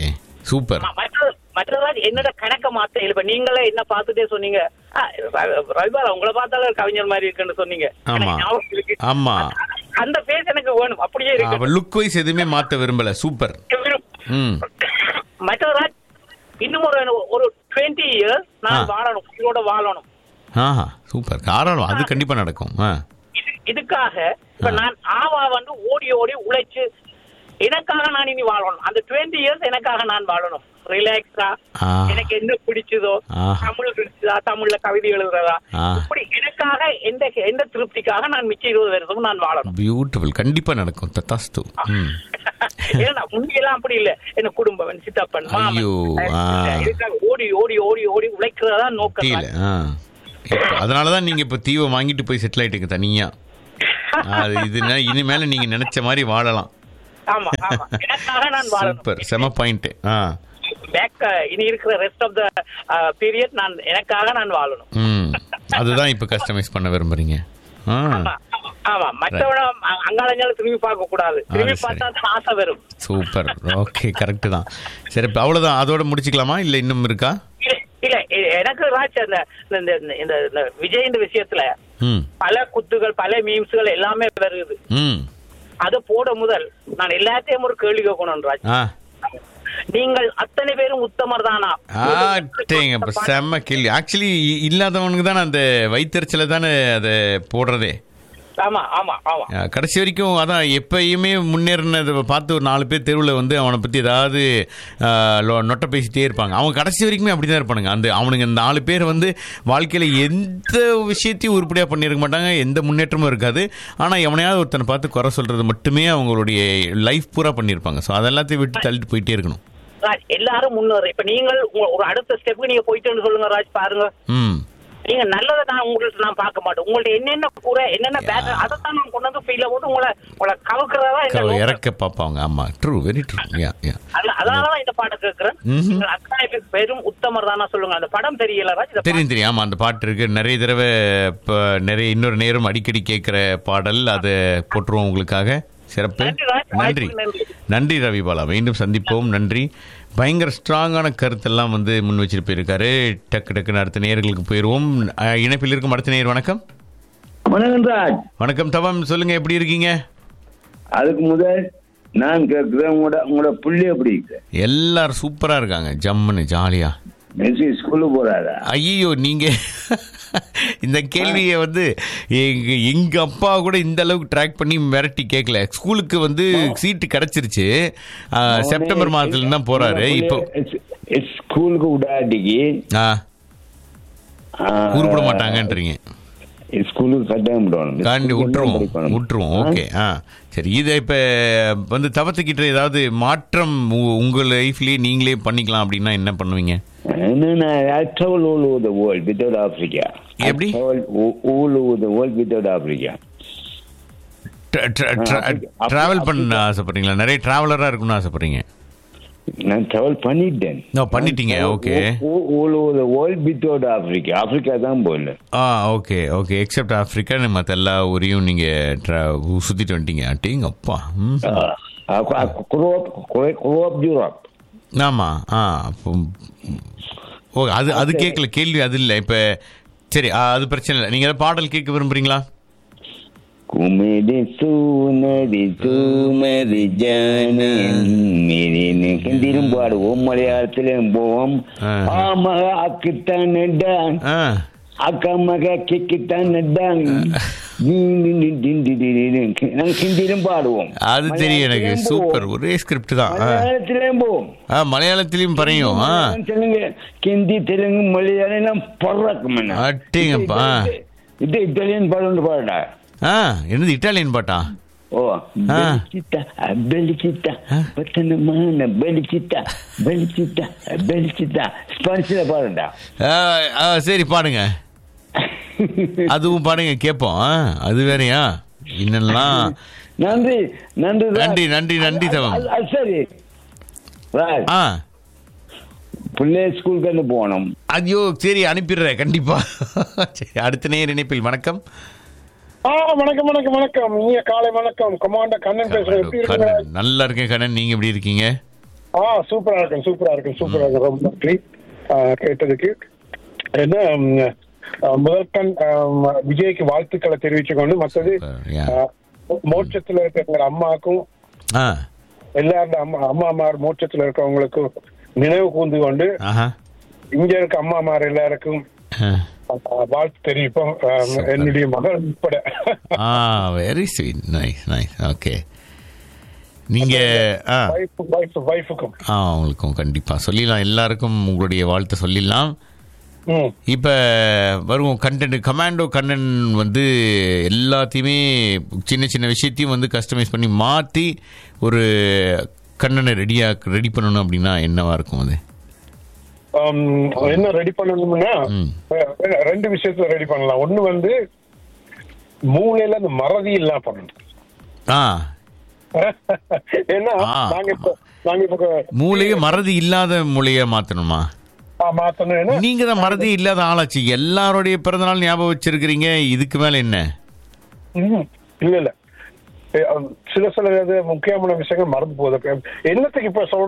சூப்பர் மற்ற மற்றதால் என்னோட கணக்க மாத்த இப்ப நீங்களே என்ன பார்த்துட்டே சொன்னீங்க ஆ, ர- ரவிபாலா உங்களை பார்த்தாலே ஒரு கவிஞர் மாதிரி இருக்குன்னு சொன்னீங்க ஆமா எனக்கு ஞாபகம் இருக்கு. ஆமா அந்த பேஸ் எனக்கு வேணும் அப்படியே இருக்கு அவ லுக் வைஸ் எதுவுமே மாத்த விரும்பல சூப்பர் ம் மற்றவராஜ் இன்னும் ஒரு ஒரு டுவெண்ட்டி இயர்ஸ் நான் ஆ. வாழணும் உங்களோட வாழணும் ஆஹா சூப்பர் தாராளம் அது கண்டிப்பா நடக்கும் ஆ இதுக்காக இப்ப நான் ஆவா வந்து ஓடி ஓடி உழைச்சு எனக்காக நான் இனி வாழணும் அந்த டுவெண்ட்டி இயர்ஸ் எனக்காக நான் வாழணும் ரிலாக்ஸா ஆ. எனக்கு என்ன பிடிச்சதோ ஆ. தமிழ் பிடிச்சதா தமிழ்ல கவிதை எழுதுறதா ஆ. இப்படி எனக்காக எந்த எந்த திருப்திக்காக நான் மிச்ச இருபது வருஷமும் நான் வாழணும் பியூட்டிஃபுல் கண்டிப்பா நடக்கும் தத்தாஸ்து ம் ஏன்னா முன்னையெல்லாம் அப்படி இல்ல என்ன குடும்பம் சித்தப்பன் மாமன் ஐயோ, ஆ. இதுக்காக ஓடி ஓடி ஓடி ஓடி உழைக்கிறதா நோக்கம் கீழே ஆ இப்ப அதனாலதான் நீங்க இப்ப தீவை வாங்கிட்டு போய் செட்டில் ஆயிட்டீங்க தனியா அது இது இனிமேல நீங்க நினைச்ச மாதிரி வாழலாம் ஆமா ஆமா எனக்காக நான் வாழணும் சூப்பர் செம பாயிண்ட் ஆ பேக் இனி இருக்கிற ரெஸ்ட் ஆஃப் த பீரியட் நான் எனக்காக நான் வாழணும் ம் அதுதான் இப்ப கஸ்டமைஸ் பண்ண விரும்புறீங்க ஆ ஆமா மற்றவன அங்காளஞ்சால திரும்பி பார்க்க கூடாது திரும்பி சரி. பார்த்தா தான் ஆசை வரும் சூப்பர் ஓகே கரெக்ட் தான் சரி இப்ப அவ்வளவுதான் அதோட முடிச்சுக்கலாமா இல்ல இன்னும் இருக்கா இல்ல, இல்ல எ- எனக்கு ராஜ் அந்த இந்த- இந்த இந்த இந்த விஜயின் விஷயத்துல ம் பல குத்துகள் பல மீம்ஸ்கள் எல்லாமே வருது ம் அது போட முதல் நான் எல்லாத்தையும் ஒரு கேள்வி கேட்கணும் ராஜ் ஆ நீங்கள் அத்தனை பேரும் உத்தமர் தானா ஆட்டேங்க இப்ப செம்ம கேள்வி ஆக்சுவலி இல்லாதவனுக்கு தானே அந்த வயிற்றுச்சல தானே அதை போடுறதே ஆமா ஆமா ஆமா ஆ, கடைசி வரைக்கும் அதான் எப்பயுமே முன்னேறினதை பார்த்து ஒரு நாலு பேர் தெருவில் வந்து அவனை பற்றி ஏதாவது ஆ, லொ- நொட்டை பேசிட்டே இருப்பாங்க அவங்க கடைசி வரைக்குமே அப்படி தான் இருப்பானுங்க அந்த அவனுங்க இந்த நாலு பேர் வந்து வாழ்க்கையில் எந்த விஷயத்தையும் உருப்படியாக பண்ணியிருக்க மாட்டாங்க எந்த முன்னேற்றமும் இருக்காது ஆனால் எவனையாவது ஒருத்தனை பார்த்து குறை சொல்கிறது மட்டுமே அவங்களுடைய லைஃப் பூரா பண்ணியிருப்பாங்க ஸோ அதெல்லாத்தையும் விட்டு தள்ளிட்டு போயிட்டே இருக்கணும் ராஜ் எல்லாரும் முன்னேற இப்ப நீங்கள் உங்க- ஒரு அடுத்த ஸ்டெப்புக்கு நீங்க போயிட்டேன்னு சொல்லுங்க ராஜ் பாருங்க ம் நீங்க நல்லதை நான் உங்கள்ட்ட நான் பார்க்க மாட்டேன் உங்கள்ட்ட என்னென்ன குறை என்னென்ன பேட் அதை தான் நான் கொண்டு வந்து ஃபீல்ல போட்டு உங்களை உங்களை கவுக்கிறதா என்ன நோக்கம். இறக்க பார்ப்பாங்க ஆமாம் true very true yeah yeah அதனால- அதனாலதான் இந்த பாட்டை கேட்கிறேன் ம்ஹும். நீங்கள் அத்தனை பேர் பெரும் உத்தமர் தானா சொல்லுங்க அந்த படம் தெரியல ராஜ் இந்த தெரியும் தெரியும் ஆமாம் அந்த பாட்டு இருக்கு நிறைய தடவை இப்போ நிறைய இன்னொரு நேரம் அடிக்கடி கேட்குற பாடல் அதை போட்டுருவோம் உங்களுக்காக சிறப்பு நன்றி நன்றி ரவி பாலா மீண்டும் சந்திப்போம் நன்றி பயங்கர ஸ்ட்ராங்கான கருத்தெல்லாம் வந்து முன் வச்சுட்டு போயிருக்காரு டக்கு டக்குன்னு அடுத்த நேர்களுக்கு போயிடுவோம் அஹ், இணைப்பில் இருக்கும் அடுத்த நேர் வணக்கம் வணக்கம் ராஜ் வணக்கம் தவம் சொல்லுங்க எப்படி இருக்கீங்க அதுக்கு முதல் நான் கேட்கிறேன் உங்களோட உங்களோட புள்ளி எப்படி இருக்கு எல்லாரும் சூப்பரா இருக்காங்க ஜம்முன்னு ஜாலியா மெஸ்ஸி ஸ்கூலுக்கு போறாரா ஐயோ நீங்க இந்த கேள்வியை வந்து எங்க எங்க அப்பா கூட இந்த அளவுக்கு ட்ராக் பண்ணி மிரட்டி கேட்கல ஸ்கூலுக்கு வந்து சீட்டு கிடைச்சிருச்சு ஆ, செப்டம்பர் மாதத்துல தான் போறாரு இப்போ ஸ்கூலுக்கு விடாட்டிக்கு ஆ, உருப்பட மாட்டாங்கன்றீங்க ஸ்கூலுக்கு கட்டாயம் விடணும் காண்டி ஸ்கூலுக்கு விட்டுருவோம் படிக்கணும். விட்டுருவோம் ஓகே ஆ சரி இதை இப்ப வந்து தவத்துக்கிட்ட ஏதாவது மாற்றம் உ- உங்க லைஃப்லயே நீங்களே பண்ணிக்கலாம் அப்படின்னா என்ன பண்ணுவீங்க No, no, I travel all over the world without Africa. எப்படி? I travel o- all over the world without Africa. Travel பண்ண ஆசைப்படுறீங்களா நிறைய டிராவலரா இருக்கணும்னு ஆசைப்படுறீங்க நான் travel பண்ணிட்டேன் ஓ, பண்ணிட்டீங்க, okay. all over the world without Africa. Africa தான் போகல ஆ ஓகே ஓகே எக்ஸப்ட் ஆப்பிரிக்கா மற்ற எல்லா ஊரையும் நீங்க tra- சுத்திட்டு வந்துட்டீங்க அட்டிங்க அப்பா ம். யூரோப் ஆமா ஆ அப்போ ஓ அது அது கேட்கல கேள்வி அது இல்லை இப்ப சரி ஆ, அது பிரச்சனை இல்லை நீங்க ஏதாவது பாடல் கேட்க விரும்புறீங்களா குமிடி சூனதி சூமதி ஜான ஹிந்தியிலும் பாடுவோம் மலையாளத்திலும் போவோம் ஆமக அக்குத்தான் நெட்டான் அக்கா மக கிக்கித்தான் நெட்டான் நாங்க ஹிந்தியிலும் பாடுவோம் அது தெரியும் எனக்கு சூப்பர் ஒரே ஸ்கிரிப்ட் தான் ஆ. மலையாளத்திலும் போவோம் ஆ மலையாளத்திலையும் பறையும் ஆ தெலுங்கு ஹிந்தி தெலுங்கு மலையாளம் எல்லாம் பறக்கும் அட்டிங்கப்பா இது இத்தாலியன் பாடம் பாடா ஆ என்னது இட்டாலியன் பாட்டா ஓ பெலிச்சிட்டா பெலிச்சிட்டா பத்தனமான பெலிச்சிட்டா பெலிச்சிட்டா பெலிச்சிட்டா ஸ்பான்ஸ்ல பாருடா ஆ, ஆ, சரி பாடுங்க அதுவும் பாடுங்க கேட்போம் ஆ, அது வேறயா இன்னெல்லாம் நன்றி நன்றி நன்றி நன்றி நன்றி தவம் அது- அது சரி ராஜ் ஆ பிள்ளை ஸ்கூலுக்கு போகணும் ஐயோ சரி அனுப்பிடுறேன் கண்டிப்பா சரி அடுத்த நேர் இணைப்பில் வணக்கம் ஆ வணக்கம் வணக்கம் வணக்கம் நீங்க காலை வணக்கம் கமாண்டர் கண்ணன் பேசுறேன் எப்படி இருக்கீங்க கண்ணன் நல்லா இருக்கேன் கண்ணன் நீங்க எப்படி இருக்கீங்க ஆ சூப்பரா இருக்கும் சூப்பரா இருக்கும் சூப்பரா இருக்கும் ரொம்ப நன்றி ஆ, கேட்டதுக்கு என்ன ம், ஆ, முதல் கண் ஆம், விஜய்க்கு வாழ்த்துக்களை தெரிவிச்சுக்கொண்டு மற்றது ஆ, மோட்சத்துல இருக்கிற அம்மாக்கும் ஆ எல்லாரும் அம்மா அம்மாமார் மோட்சத்துல இருக்கவங்களுக்கும் நினைவு கூர்ந்து கொண்டு ஆஹா இங்க இருக்க அம்மாமார் எல்லாருக்கும் ஆ. ஆ, வாழ்த்து தெரிவிப்போம் ஆ, என்னுடைய மகள் உட்பட ஆ very sweet nice nice okay நீங்க ஆ வைஃபுக்கும் ஆ உங்களுக்கும் கண்டிப்பா சொல்லிடலாம் எல்லாருக்கும் உங்களுடைய வாழ்த்தை சொல்லிடலாம் ம் இப்போ வருவோம் கண்டென்ட் கமாண்டோ கண்ணன் வந்து எல்லாத்தையுமே சின்ன சின்ன விஷயத்தையும் வந்து கஸ்டமைஸ் பண்ணி மாற்றி ஒரு கண்ணனை ரெடியா ரெடி பண்ணணும் அப்படின்னா என்னவா இருக்கும் அது ஆம், என்ன ரெடி பண்ணணும்னா அஹ், ரெண்டு விஷயத்துல ரெடி பண்ணலாம் ஒண்ணு வந்து மூளையில அந்த மறதி இல்லாம பண்ணணும் ஆ ஏன்னா நாங்க இப்போ நாங்க இப்போ மூளையை மறதி இல்லாத மூளையை மாற்றணுமா ஆ, மாத்தணும் ஏன்னா நீங்க தான் மறதி இல்லாத ஆளாச்சு எல்லாருடைய பிறந்தநாள் ஞாபகம் வச்சிருக்கிறீங்க இதுக்கு மேல என்ன ம், இல்ல இல்ல ஏ, அஹ், சில சில இது முக்கியமான விஷயங்கள் மறந்து போகுது என்னத்துக்கு இப்ப சொல்ற